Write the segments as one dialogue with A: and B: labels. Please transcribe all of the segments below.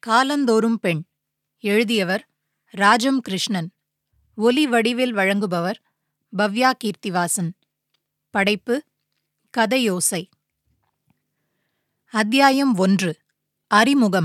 A: காலந்தோறும் பெண் எழுதியவர் ராஜம் கிருஷ்ணன் ஒலி வடிவில் வழங்குபவர் பவ்யா கீர்த்திவாசன் படைப்பு கதையோசை அத்தியாயம் ஒன்று அறிமுகம்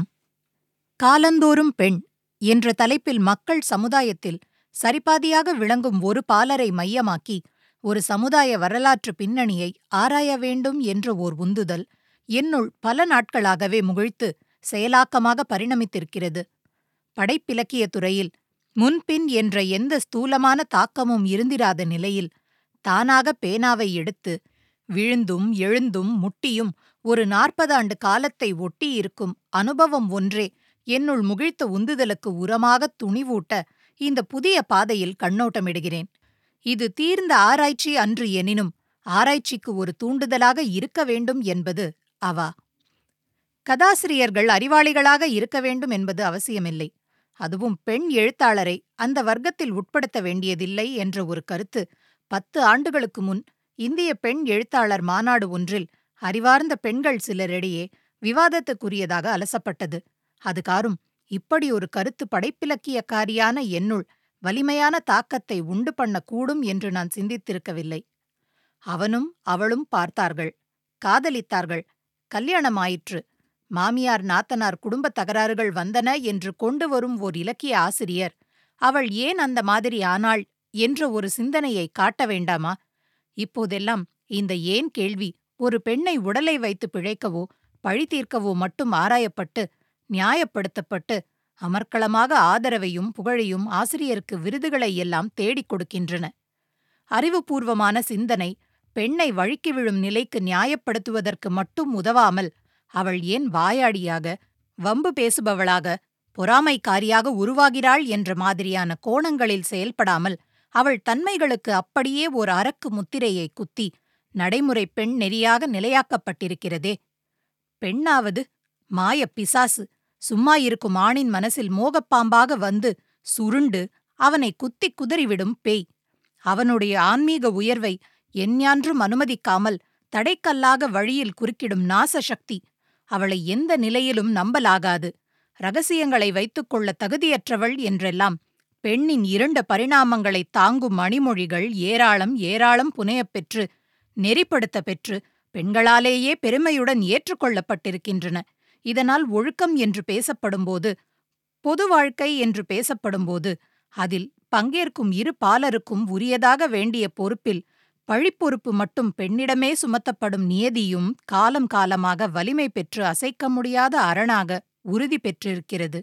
A: காலந்தோறும் பெண் என்ற தலைப்பில் மக்கள் சமுதாயத்தில் சரிபாதியாக விளங்கும் ஒரு பாலரை மையமாக்கி ஒரு சமுதாய வரலாற்று பின்னணியை ஆராய வேண்டும் என்ற ஓர் உந்துதல் என்னுள் பல நாட்களாகவே முகிழ்த்து செயலாக்கமாக பரிணமித்திருக்கிறது படைப்பிலக்கிய துறையில் முன்பின் என்ற எந்த ஸ்தூலமான தாக்கமும் இருந்திராத நிலையில் தானாக பேனாவை எடுத்து விழுந்தும் எழுந்தும் முட்டியும் ஒரு நாற்பது ஆண்டு காலத்தை ஒட்டியிருக்கும் அனுபவம் ஒன்றே என்னுள் முகிழ்த்த உந்துதலுக்கு உரமாக துணிவூட்ட இந்த புதிய பாதையில் கண்ணோட்டமிடுகிறேன் இது தீர்ந்த ஆராய்ச்சி அன்று எனினும் ஆராய்ச்சிக்கு ஒரு தூண்டுதலாக இருக்க வேண்டும் என்பது அவா கதாசிரியர்கள் அறிவாளிகளாக இருக்க வேண்டும் என்பது அவசியமில்லை அதுவும் பெண் எழுத்தாளரை அந்த வர்க்கத்தில் உட்படுத்த வேண்டியதில்லை என்ற ஒரு கருத்து பத்து ஆண்டுகளுக்கு முன் இந்திய பெண் எழுத்தாளர் மாநாடு ஒன்றில் அறிவார்ந்த பெண்கள் சிலரிடையே விவாதத்துக்குரியதாக அலசப்பட்டது அது காரும் இப்படி ஒரு கருத்து படைப்பிலக்கியக்காரியான என்னுள் வலிமையான தாக்கத்தை உண்டு பண்ணக்கூடும் என்று நான் சிந்தித்திருக்கவில்லை அவனும் அவளும் பார்த்தார்கள் காதலித்தார்கள் கல்யாணமாயிற்று மாமியார் நாத்தனார் குடும்பத் தகராறுகள் வந்தன என்று கொண்டு வரும் ஓர் இலக்கிய ஆசிரியர் அவள் ஏன் அந்த மாதிரி ஆனாள் என்ற ஒரு சிந்தனையை காட்ட வேண்டாமா இப்போதெல்லாம் இந்த ஏன் கேள்வி ஒரு பெண்ணை உடலை வைத்து பிழைக்கவோ பழி தீர்க்கவோ மட்டும் ஆராயப்பட்டு நியாயப்படுத்தப்பட்டு அமர்க்களமாக ஆதரவையும் புகழையும் ஆசிரியருக்கு விருதுகளை எல்லாம் தேடிக் கொடுக்கின்றன அறிவுபூர்வமான சிந்தனை பெண்ணை வழுக்கி விழும் நிலைக்கு நியாயப்படுத்துவதற்கு மட்டும் உதவாமல் அவள் ஏன் வாயாடியாக வம்பு பேசுபவளாக பொறாமைக்காரியாக உருவாகிறாள் என்ற மாதிரியான கோணங்களில் செயல்படாமல் அவள் தன்மைகளுக்கு அப்படியே ஓர் அரக்கு முத்திரையை குத்தி நடைமுறை பெண் நெறியாக நிலையாக்கப்பட்டிருக்கிறதே பெண்ணாவது மாய பிசாசு சும்மா இருக்கும் ஆணின் மனசில் மோகப்பாம்பாக வந்து சுருண்டு அவனை குத்தி குதறிவிடும் பேய் அவனுடைய ஆன்மீக உயர்வை எஞ்ஞான்றும் அனுமதிக்காமல் தடைக்கல்லாக வழியில் குறுக்கிடும் நாசசக்தி அவளை எந்த நிலையிலும் நம்பலாகாது ரகசியங்களை வைத்துக்கொள்ள தகுதியற்றவள் என்றெல்லாம் பெண்ணின் இரண்டு பரிணாமங்களை தாங்கும் மணிமொழிகள் ஏராளம் ஏராளம் புனையப் பெற்று நெறிப்படுத்த பெற்று பெண்களாலேயே பெருமையுடன் ஏற்றுக்கொள்ளப்பட்டிருக்கின்றன இதனால் ஒழுக்கம் என்று பேசப்படும்போது பொது வாழ்க்கை என்று பேசப்படும்போது அதில் பங்கேற்கும் இரு பாலருக்கும் உரியதாக வேண்டிய பொறுப்பில் பழிப்பொறுப்பு மட்டும் பெண்ணிடமே சுமத்தப்படும் நியதியும் காலம் காலமாக வலிமை பெற்று அசைக்க முடியாத அரணாக உறுதி பெற்றிருக்கிறது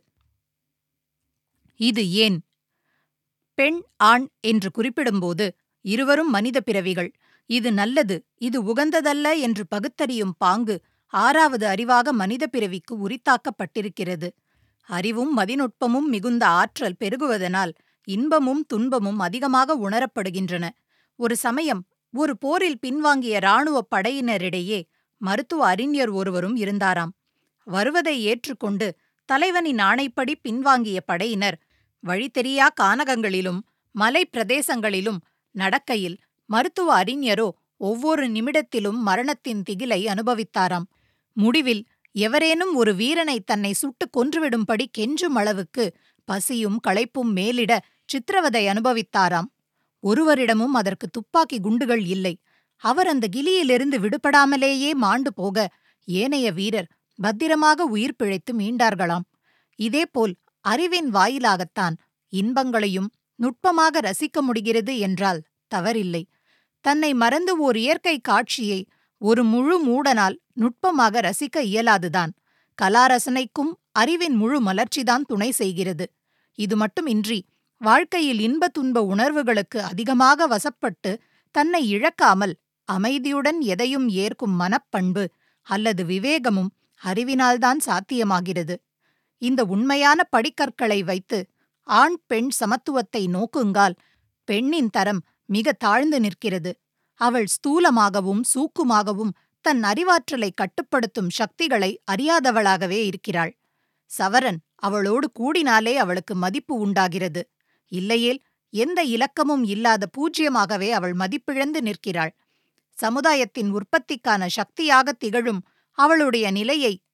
A: இது ஏன் பெண் ஆண் என்று குறிப்பிடும்போது இருவரும் மனித பிறவிகள் இது நல்லது இது உகந்ததல்ல என்று பகுத்தறியும் பாங்கு ஆறாவது அறிவாக மனித பிறவிக்கு உரித்தாக்கப்பட்டிருக்கிறது அறிவும் மதிநுட்பமும் மிகுந்த ஆற்றல் பெருகுவதனால் இன்பமும் துன்பமும் அதிகமாக உணரப்படுகின்றன ஒரு சமயம் ஒரு போரில் பின்வாங்கிய இராணுவப் படையினரிடையே மருத்துவ அறிஞர் ஒருவரும் இருந்தாராம் வருவதை ஏற்றுக்கொண்டு தலைவனின் ஆணைப்படி பின்வாங்கிய படையினர் வழி தெரியா கானகங்களிலும் மலை பிரதேசங்களிலும் நடக்கையில் மருத்துவ அறிஞரோ ஒவ்வொரு நிமிடத்திலும் மரணத்தின் திகிலை அனுபவித்தாராம் முடிவில் எவரேனும் ஒரு வீரனை தன்னை சுட்டுக் கொன்றுவிடும்படி கெஞ்சும் அளவுக்கு பசியும் களைப்பும் மேலிட சித்திரவதை அனுபவித்தாராம் ஒருவரிடமும் அதற்கு துப்பாக்கி குண்டுகள் இல்லை அவர் அந்த கிலியிலிருந்து விடுபடாமலேயே மாண்டு போக ஏனைய வீரர் பத்திரமாக உயிர் பிழைத்து மீண்டார்களாம் இதேபோல் அறிவின் வாயிலாகத்தான் இன்பங்களையும் நுட்பமாக ரசிக்க முடிகிறது என்றால் தவறில்லை தன்னை மறந்து ஓர் இயற்கை காட்சியை ஒரு முழு மூடனால் நுட்பமாக ரசிக்க இயலாதுதான் கலாரசனைக்கும் அறிவின் முழு மலர்ச்சிதான் துணை செய்கிறது இது மட்டுமின்றி வாழ்க்கையில் இன்ப துன்ப உணர்வுகளுக்கு அதிகமாக வசப்பட்டு தன்னை இழக்காமல் அமைதியுடன் எதையும் ஏற்கும் மனப்பண்பு அல்லது விவேகமும் அறிவினால்தான் சாத்தியமாகிறது இந்த உண்மையான படிக்கற்களை வைத்து ஆண் பெண் சமத்துவத்தை நோக்குங்கால் பெண்ணின் தரம் மிக தாழ்ந்து நிற்கிறது அவள் ஸ்தூலமாகவும் சூக்குமாகவும் தன் அறிவாற்றலை கட்டுப்படுத்தும் சக்திகளை அறியாதவளாகவே இருக்கிறாள் சவரன் அவளோடு கூடினாலே அவளுக்கு மதிப்பு உண்டாகிறது இல்லையேல் எந்த இலக்கமும் இல்லாத பூஜ்யமாகவே அவள் மதிப்பிழந்து நிற்கிறாள் சமுதாயத்தின் உற்பத்திக்கான சக்தியாக திகழும் அவளுடைய நிலையை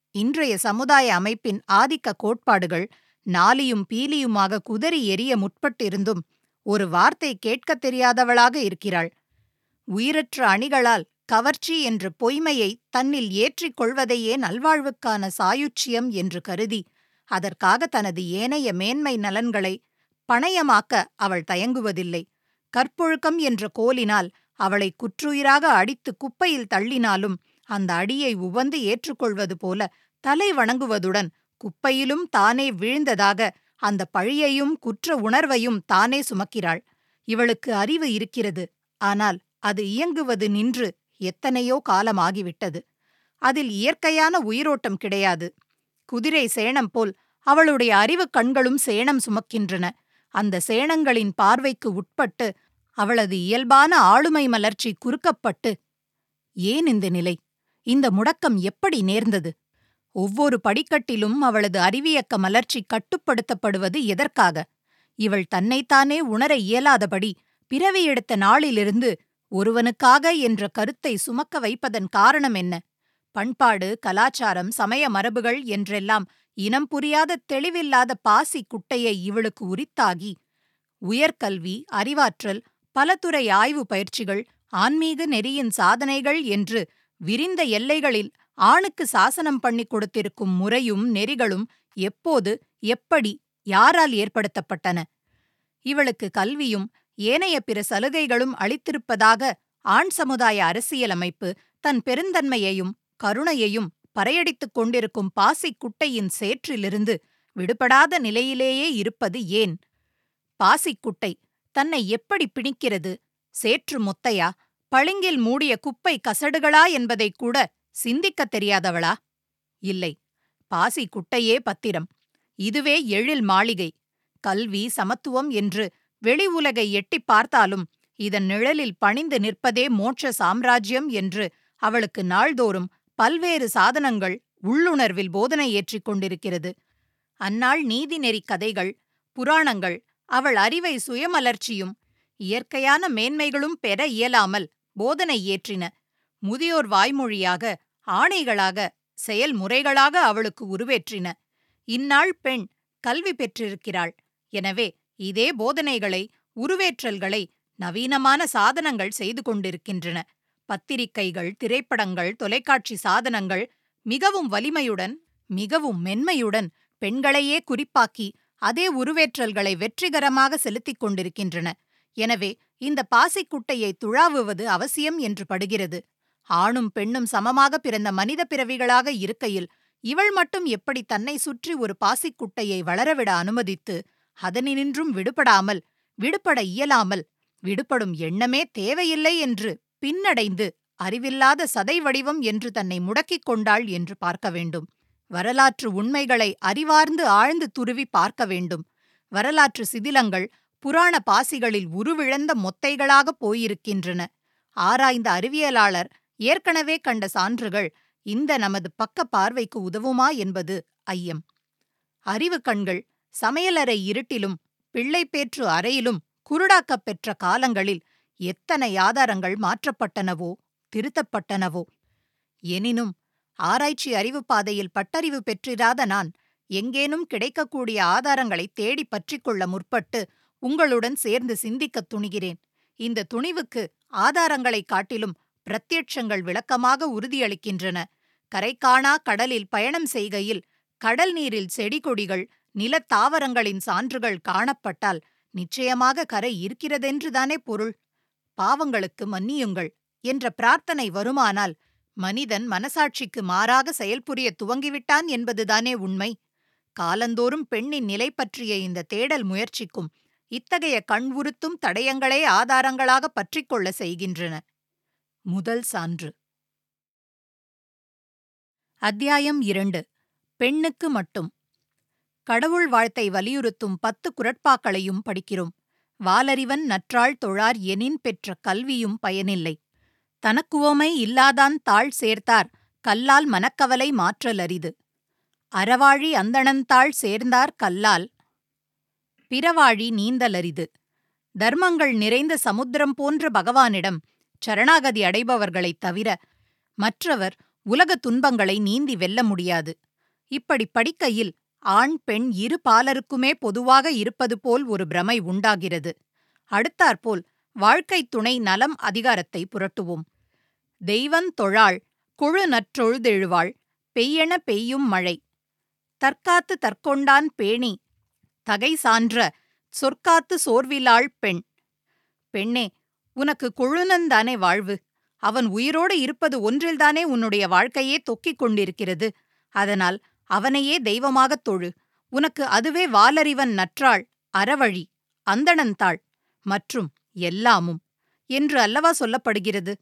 A: இன்றைய சமுதாய அமைப்பின் ஆதிக்க கோட்பாடுகள் நாலியும் பீலியுமாக குதறி எரிய முற்பட்டிருந்தும் ஒரு வார்த்தை கேட்கத் தெரியாதவளாக இருக்கிறாள் உயிரற்ற அணிகளால் கவர்ச்சி என்ற பொய்மையை தன்னில் ஏற்றிக் கொள்வதையே நல்வாழ்வுக்கான சாயுச்சியம் என்று கருதி அதற்காக தனது ஏனைய மேன்மை நலன்களை பணயமாக்க அவள் தயங்குவதில்லை கற்பொழுக்கம் என்ற கோலினால் அவளை குற்றுயிராக அடித்து குப்பையில் தள்ளினாலும் அந்த அடியை உவந்து ஏற்றுக்கொள்வது போல தலை வணங்குவதுடன் குப்பையிலும் தானே வீழ்ந்ததாக அந்த பழியையும் குற்ற உணர்வையும் தானே சுமக்கிறாள் இவளுக்கு அறிவு இருக்கிறது ஆனால் அது இயங்குவது நின்று எத்தனையோ காலமாகிவிட்டது அதில் இயற்கையான உயிரோட்டம் கிடையாது குதிரை சேணம் போல் அவளுடைய அறிவு கண்களும் சேணம் சுமக்கின்றன அந்த சேணங்களின் பார்வைக்கு உட்பட்டு அவளது இயல்பான ஆளுமை மலர்ச்சி குறுக்கப்பட்டு ஏன் இந்த நிலை இந்த முடக்கம் எப்படி நேர்ந்தது ஒவ்வொரு படிக்கட்டிலும் அவளது அறிவியக்க மலர்ச்சி கட்டுப்படுத்தப்படுவது எதற்காக இவள் தன்னைத்தானே உணர இயலாதபடி பிறவி எடுத்த நாளிலிருந்து ஒருவனுக்காக என்ற கருத்தை சுமக்க வைப்பதன் காரணம் என்ன பண்பாடு கலாச்சாரம் சமய மரபுகள் என்றெல்லாம் இனம் புரியாத தெளிவில்லாத பாசி குட்டையை இவளுக்கு உரித்தாகி உயர்கல்வி அறிவாற்றல் பலதுறை ஆய்வு பயிற்சிகள் ஆன்மீக நெறியின் சாதனைகள் என்று விரிந்த எல்லைகளில் ஆணுக்கு சாசனம் பண்ணி கொடுத்திருக்கும் முறையும் நெறிகளும் எப்போது எப்படி யாரால் ஏற்படுத்தப்பட்டன இவளுக்கு கல்வியும் ஏனைய பிற சலுகைகளும் அளித்திருப்பதாக ஆண் சமுதாய அரசியலமைப்பு தன் பெருந்தன்மையையும் கருணையையும் பறையடித்துக் கொண்டிருக்கும் பாசிக் குட்டையின் சேற்றிலிருந்து விடுபடாத நிலையிலேயே இருப்பது ஏன் பாசிக்குட்டை தன்னை எப்படி பிணிக்கிறது சேற்று முத்தையா பளிங்கில் மூடிய குப்பை கசடுகளா என்பதைக் கூட சிந்திக்கத் தெரியாதவளா இல்லை பாசி குட்டையே பத்திரம் இதுவே எழில் மாளிகை கல்வி சமத்துவம் என்று வெளி உலகை எட்டிப் பார்த்தாலும் இதன் நிழலில் பணிந்து நிற்பதே மோட்ச சாம்ராஜ்யம் என்று அவளுக்கு நாள்தோறும் பல்வேறு சாதனங்கள் உள்ளுணர்வில் போதனை ஏற்றிக் கொண்டிருக்கிறது அந்நாள் நீதிநெறி கதைகள் புராணங்கள் அவள் அறிவை சுயமலர்ச்சியும் இயற்கையான மேன்மைகளும் பெற இயலாமல் போதனை ஏற்றின முதியோர் வாய்மொழியாக ஆணைகளாக செயல்முறைகளாக அவளுக்கு உருவேற்றின இந்நாள் பெண் கல்வி பெற்றிருக்கிறாள் எனவே இதே போதனைகளை உருவேற்றல்களை நவீனமான சாதனங்கள் செய்து கொண்டிருக்கின்றன பத்திரிகைகள் திரைப்படங்கள் தொலைக்காட்சி சாதனங்கள் மிகவும் வலிமையுடன் மிகவும் மென்மையுடன் பெண்களையே குறிப்பாக்கி அதே உருவேற்றல்களை வெற்றிகரமாக செலுத்திக் கொண்டிருக்கின்றன எனவே இந்த பாசிக்குட்டையை துழாவுவது அவசியம் என்று படுகிறது ஆணும் பெண்ணும் சமமாக பிறந்த மனித பிறவிகளாக இருக்கையில் இவள் மட்டும் எப்படி தன்னை சுற்றி ஒரு பாசிக்குட்டையை வளரவிட அனுமதித்து அதனினின்றும் விடுபடாமல் விடுபட இயலாமல் விடுபடும் எண்ணமே தேவையில்லை என்று பின்னடைந்து அறிவில்லாத சதை வடிவம் என்று தன்னை முடக்கிக் கொண்டாள் என்று பார்க்க வேண்டும் வரலாற்று உண்மைகளை அறிவார்ந்து ஆழ்ந்து துருவி பார்க்க வேண்டும் வரலாற்று சிதிலங்கள் புராண பாசிகளில் உருவிழந்த மொத்தைகளாகப் போயிருக்கின்றன ஆராய்ந்த அறிவியலாளர் ஏற்கனவே கண்ட சான்றுகள் இந்த நமது பக்க பார்வைக்கு உதவுமா என்பது ஐயம் அறிவு கண்கள் சமையலறை இருட்டிலும் பிள்ளைப்பேற்று அறையிலும் குருடாக்கப் பெற்ற காலங்களில் எத்தனை ஆதாரங்கள் மாற்றப்பட்டனவோ திருத்தப்பட்டனவோ எனினும் ஆராய்ச்சி அறிவு பாதையில் பட்டறிவு பெற்றிராத நான் எங்கேனும் கிடைக்கக்கூடிய ஆதாரங்களை தேடி பற்றிக்கொள்ள முற்பட்டு உங்களுடன் சேர்ந்து சிந்திக்கத் துணிகிறேன் இந்த துணிவுக்கு ஆதாரங்களைக் காட்டிலும் பிரத்யட்சங்கள் விளக்கமாக உறுதியளிக்கின்றன கரைக்காணா கடலில் பயணம் செய்கையில் கடல் நீரில் செடி கொடிகள் நிலத்தாவரங்களின் சான்றுகள் காணப்பட்டால் நிச்சயமாக கரை இருக்கிறதென்றுதானே பொருள் பாவங்களுக்கு மன்னியுங்கள் என்ற பிரார்த்தனை வருமானால் மனிதன் மனசாட்சிக்கு மாறாக செயல்புரிய துவங்கிவிட்டான் என்பதுதானே உண்மை காலந்தோறும் பெண்ணின் நிலை பற்றிய இந்த தேடல் முயற்சிக்கும் இத்தகைய கண்வுறுத்தும் தடயங்களே ஆதாரங்களாக பற்றிக்கொள்ள செய்கின்றன முதல் சான்று அத்தியாயம் இரண்டு பெண்ணுக்கு மட்டும் கடவுள் வாழ்த்தை வலியுறுத்தும் பத்து குரட்பாக்களையும் படிக்கிறோம் வாலறிவன் நற்றாள் தொழார் எனின் பெற்ற கல்வியும் பயனில்லை தனக்குவமை இல்லாதான் தாழ் சேர்த்தார் கல்லால் மனக்கவலை மாற்றல் அரிது அறவாழி அந்தணந்தாள் சேர்ந்தார் கல்லால் பிறவாழி நீந்தலரிது தர்மங்கள் நிறைந்த சமுத்திரம் போன்ற பகவானிடம் சரணாகதி அடைபவர்களைத் தவிர மற்றவர் உலக துன்பங்களை நீந்தி வெல்ல முடியாது இப்படி படிக்கையில் ஆண் பெண் இரு பாலருக்குமே பொதுவாக இருப்பது போல் ஒரு பிரமை உண்டாகிறது அடுத்தாற்போல் வாழ்க்கைத் துணை நலம் அதிகாரத்தை புரட்டுவோம் தெய்வந் தொழாள் கொழு நற்றொழுதெழுவாள் பெய்யென பெய்யும் மழை தற்காத்து தற்கொண்டான் பேணி தகை சான்ற சொற்காத்து சோர்விலாள் பெண் பெண்ணே உனக்கு கொழுனந்தானே வாழ்வு அவன் உயிரோடு இருப்பது ஒன்றில்தானே உன்னுடைய வாழ்க்கையே தொக்கிக் கொண்டிருக்கிறது அதனால் அவனையே தெய்வமாகத் தொழு உனக்கு அதுவே வாலறிவன் நற்றாள் அறவழி அந்தணந்தாள் மற்றும் எல்லாமும் என்று அல்லவா சொல்லப்படுகிறது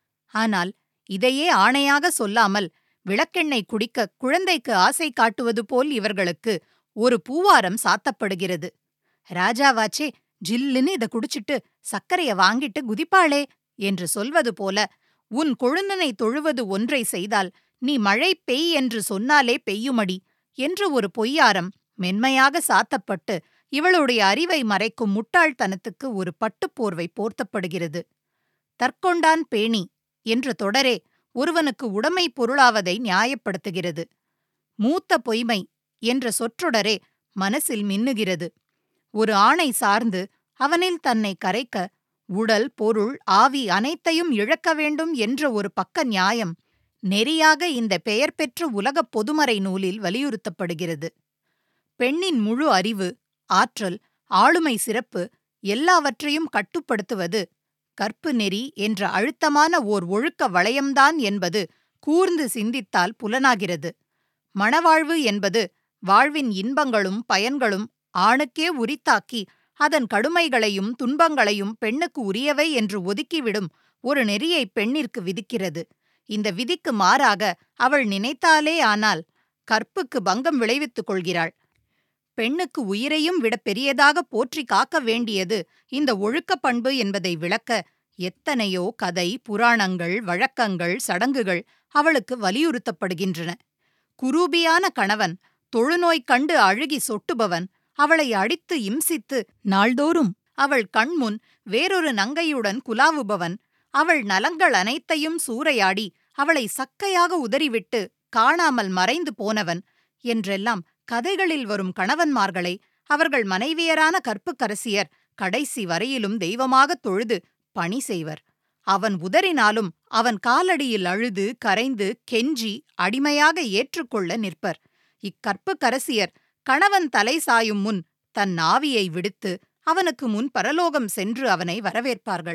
A: ஆனால் இதையே ஆணையாக சொல்லாமல் விளக்கெண்ணெய் குடிக்க குழந்தைக்கு ஆசை காட்டுவது போல் இவர்களுக்கு ஒரு பூவாரம் சாத்தப்படுகிறது ராஜாவாச்சே ஜில்லுன்னு இத குடிச்சிட்டு சர்க்கரைய வாங்கிட்டு குதிப்பாளே என்று சொல்வது போல உன் கொழுந்தனை தொழுவது ஒன்றை செய்தால் நீ மழை பெய் என்று சொன்னாலே பெய்யுமடி என்று ஒரு பொய்யாரம் மென்மையாக சாத்தப்பட்டு இவளுடைய அறிவை மறைக்கும் முட்டாள்தனத்துக்கு ஒரு பட்டுப்போர்வை போர்த்தப்படுகிறது தற்கொண்டான் பேணி என்ற தொடரே ஒருவனுக்கு உடைமை பொருளாவதை நியாயப்படுத்துகிறது மூத்த பொய்மை என்ற சொற்றொடரே மனசில் மின்னுகிறது ஒரு ஆணை சார்ந்து அவனில் தன்னை கரைக்க உடல் பொருள் ஆவி அனைத்தையும் இழக்க வேண்டும் என்ற ஒரு பக்க நியாயம் நெறியாக இந்த பெயர் பெற்ற உலகப் பொதுமறை நூலில் வலியுறுத்தப்படுகிறது பெண்ணின் முழு அறிவு ஆற்றல் ஆளுமை சிறப்பு எல்லாவற்றையும் கட்டுப்படுத்துவது கற்பு நெறி என்ற அழுத்தமான ஓர் ஒழுக்க வளையம்தான் என்பது கூர்ந்து சிந்தித்தால் புலனாகிறது மணவாழ்வு என்பது வாழ்வின் இன்பங்களும் பயன்களும் ஆணுக்கே உரித்தாக்கி அதன் கடுமைகளையும் துன்பங்களையும் பெண்ணுக்கு உரியவை என்று ஒதுக்கிவிடும் ஒரு நெறியை பெண்ணிற்கு விதிக்கிறது இந்த விதிக்கு மாறாக அவள் நினைத்தாலே ஆனால் கற்புக்கு பங்கம் விளைவித்துக் கொள்கிறாள் பெண்ணுக்கு உயிரையும் விட பெரியதாக போற்றி காக்க வேண்டியது இந்த ஒழுக்கப் பண்பு என்பதை விளக்க எத்தனையோ கதை புராணங்கள் வழக்கங்கள் சடங்குகள் அவளுக்கு வலியுறுத்தப்படுகின்றன குரூபியான கணவன் தொழுநோய் கண்டு அழுகி சொட்டுபவன் அவளை அடித்து இம்சித்து நாள்தோறும் அவள் கண்முன் வேறொரு நங்கையுடன் குலாவுபவன் அவள் நலங்கள் அனைத்தையும் சூறையாடி அவளை சக்கையாக உதறிவிட்டு காணாமல் மறைந்து போனவன் என்றெல்லாம் கதைகளில் வரும் கணவன்மார்களை அவர்கள் மனைவியரான கற்புக்கரசியர் கடைசி வரையிலும் தெய்வமாகத் தொழுது பணி செய்வர் அவன் உதறினாலும் அவன் காலடியில் அழுது கரைந்து கெஞ்சி அடிமையாக ஏற்றுக்கொள்ள நிற்பர் இக்கற்புக்கரசியர் கணவன் தலை சாயும் முன் தன் நாவியை விடுத்து அவனுக்கு முன் பரலோகம் சென்று அவனை வரவேற்பார்கள்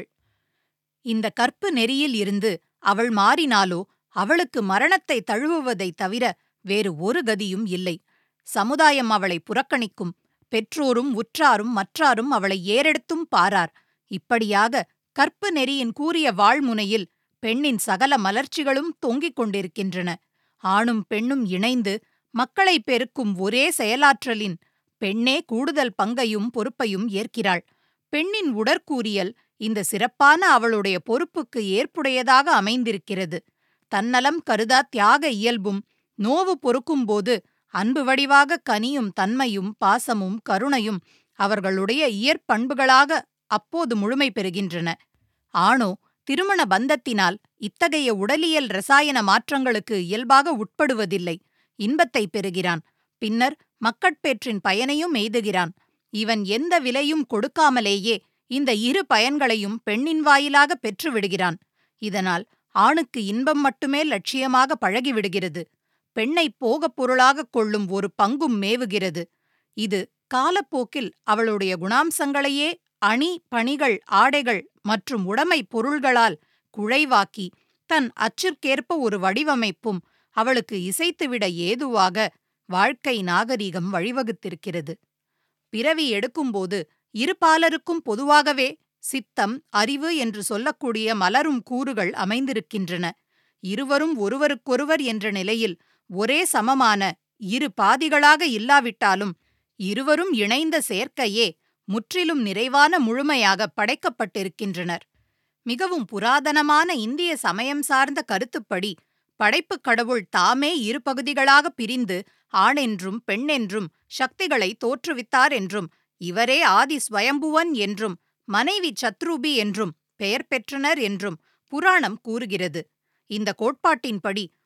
A: இந்த கற்பு நெறியில் இருந்து அவள் மாறினாலோ அவளுக்கு மரணத்தை தழுவுவதைத் தவிர வேறு ஒரு கதியும் இல்லை சமுதாயம் அவளை புறக்கணிக்கும் பெற்றோரும் உற்றாரும் மற்றாரும் அவளை ஏறெடுத்தும் பாரார் இப்படியாக கற்பு நெறியின் கூறிய வாழ்முனையில் பெண்ணின் சகல மலர்ச்சிகளும் தொங்கிக் கொண்டிருக்கின்றன ஆணும் பெண்ணும் இணைந்து மக்களை பெருக்கும் ஒரே செயலாற்றலின் பெண்ணே கூடுதல் பங்கையும் பொறுப்பையும் ஏற்கிறாள் பெண்ணின் உடற்கூறியல் இந்த சிறப்பான அவளுடைய பொறுப்புக்கு ஏற்புடையதாக அமைந்திருக்கிறது தன்னலம் கருதா தியாக இயல்பும் நோவு பொறுக்கும்போது அன்பு வடிவாக கனியும் தன்மையும் பாசமும் கருணையும் அவர்களுடைய இயற்பண்புகளாக அப்போது முழுமை பெறுகின்றன ஆணோ திருமண பந்தத்தினால் இத்தகைய உடலியல் ரசாயன மாற்றங்களுக்கு இயல்பாக உட்படுவதில்லை இன்பத்தை பெறுகிறான் பின்னர் மக்கட்பேற்றின் பயனையும் எய்துகிறான் இவன் எந்த விலையும் கொடுக்காமலேயே இந்த இரு பயன்களையும் பெண்ணின் வாயிலாக பெற்று விடுகிறான் இதனால் ஆணுக்கு இன்பம் மட்டுமே லட்சியமாக பழகிவிடுகிறது பெண்ணை போகப் பொருளாகக் கொள்ளும் ஒரு பங்கும் மேவுகிறது இது காலப்போக்கில் அவளுடைய குணாம்சங்களையே அணி பணிகள் ஆடைகள் மற்றும் உடைமை பொருள்களால் குழைவாக்கி தன் அச்சிற்கேற்ப ஒரு வடிவமைப்பும் அவளுக்கு இசைத்துவிட ஏதுவாக வாழ்க்கை நாகரீகம் வழிவகுத்திருக்கிறது பிறவி எடுக்கும்போது இரு பாலருக்கும் பொதுவாகவே சித்தம் அறிவு என்று சொல்லக்கூடிய மலரும் கூறுகள் அமைந்திருக்கின்றன இருவரும் ஒருவருக்கொருவர் என்ற நிலையில் ஒரே சமமான இரு பாதிகளாக இல்லாவிட்டாலும் இருவரும் இணைந்த சேர்க்கையே முற்றிலும் நிறைவான முழுமையாக படைக்கப்பட்டிருக்கின்றனர் மிகவும் புராதனமான இந்திய சமயம் சார்ந்த கருத்துப்படி படைப்புக் கடவுள் தாமே இரு பகுதிகளாக பிரிந்து ஆணென்றும் பெண்ணென்றும் சக்திகளை தோற்றுவித்தார் என்றும் இவரே ஆதி ஸ்வயம்புவன் என்றும் மனைவி சத்ரூபி என்றும் பெயர் பெற்றனர் என்றும் புராணம் கூறுகிறது இந்த கோட்பாட்டின்படி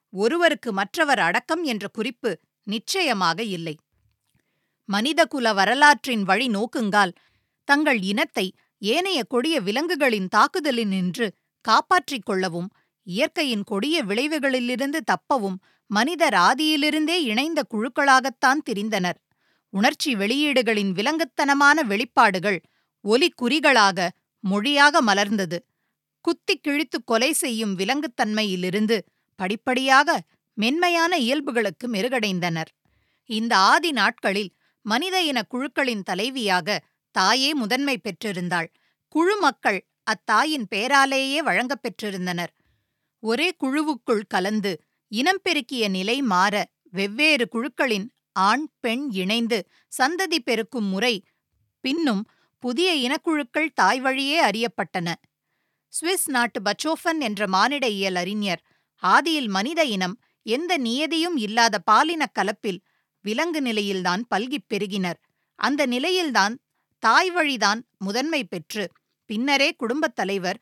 A: ஒருவருக்கு மற்றவர் அடக்கம் என்ற குறிப்பு நிச்சயமாக இல்லை மனிதகுல வரலாற்றின் வழி நோக்குங்கால் தங்கள் இனத்தை ஏனைய கொடிய விலங்குகளின் தாக்குதலினின்று காப்பாற்றிக் கொள்ளவும் இயற்கையின் கொடிய விளைவுகளிலிருந்து தப்பவும் மனிதர் ஆதியிலிருந்தே இணைந்த குழுக்களாகத்தான் திரிந்தனர் உணர்ச்சி வெளியீடுகளின் விலங்குத்தனமான வெளிப்பாடுகள் ஒலி குறிகளாக மொழியாக மலர்ந்தது குத்திக் கிழித்து கொலை செய்யும் விலங்குத்தன்மையிலிருந்து படிப்படியாக மென்மையான இயல்புகளுக்கு மெருகடைந்தனர் இந்த ஆதி நாட்களில் மனித இன குழுக்களின் தலைவியாக தாயே முதன்மை பெற்றிருந்தாள் குழு மக்கள் அத்தாயின் பேராலேயே வழங்கப் பெற்றிருந்தனர் ஒரே குழுவுக்குள் கலந்து இனம் பெருக்கிய நிலை மாற வெவ்வேறு குழுக்களின் ஆண் பெண் இணைந்து சந்ததி பெருக்கும் முறை பின்னும் புதிய இனக்குழுக்கள் தாய் வழியே அறியப்பட்டன சுவிஸ் நாட்டு பச்சோஃபன் என்ற மானிட இயல் அறிஞர் ஆதியில் மனித இனம் எந்த நியதியும் இல்லாத பாலினக் கலப்பில் விலங்கு நிலையில்தான் பல்கிப் பெருகினர் அந்த நிலையில்தான் தாய் வழிதான் முதன்மை பெற்று பின்னரே குடும்பத் தலைவர்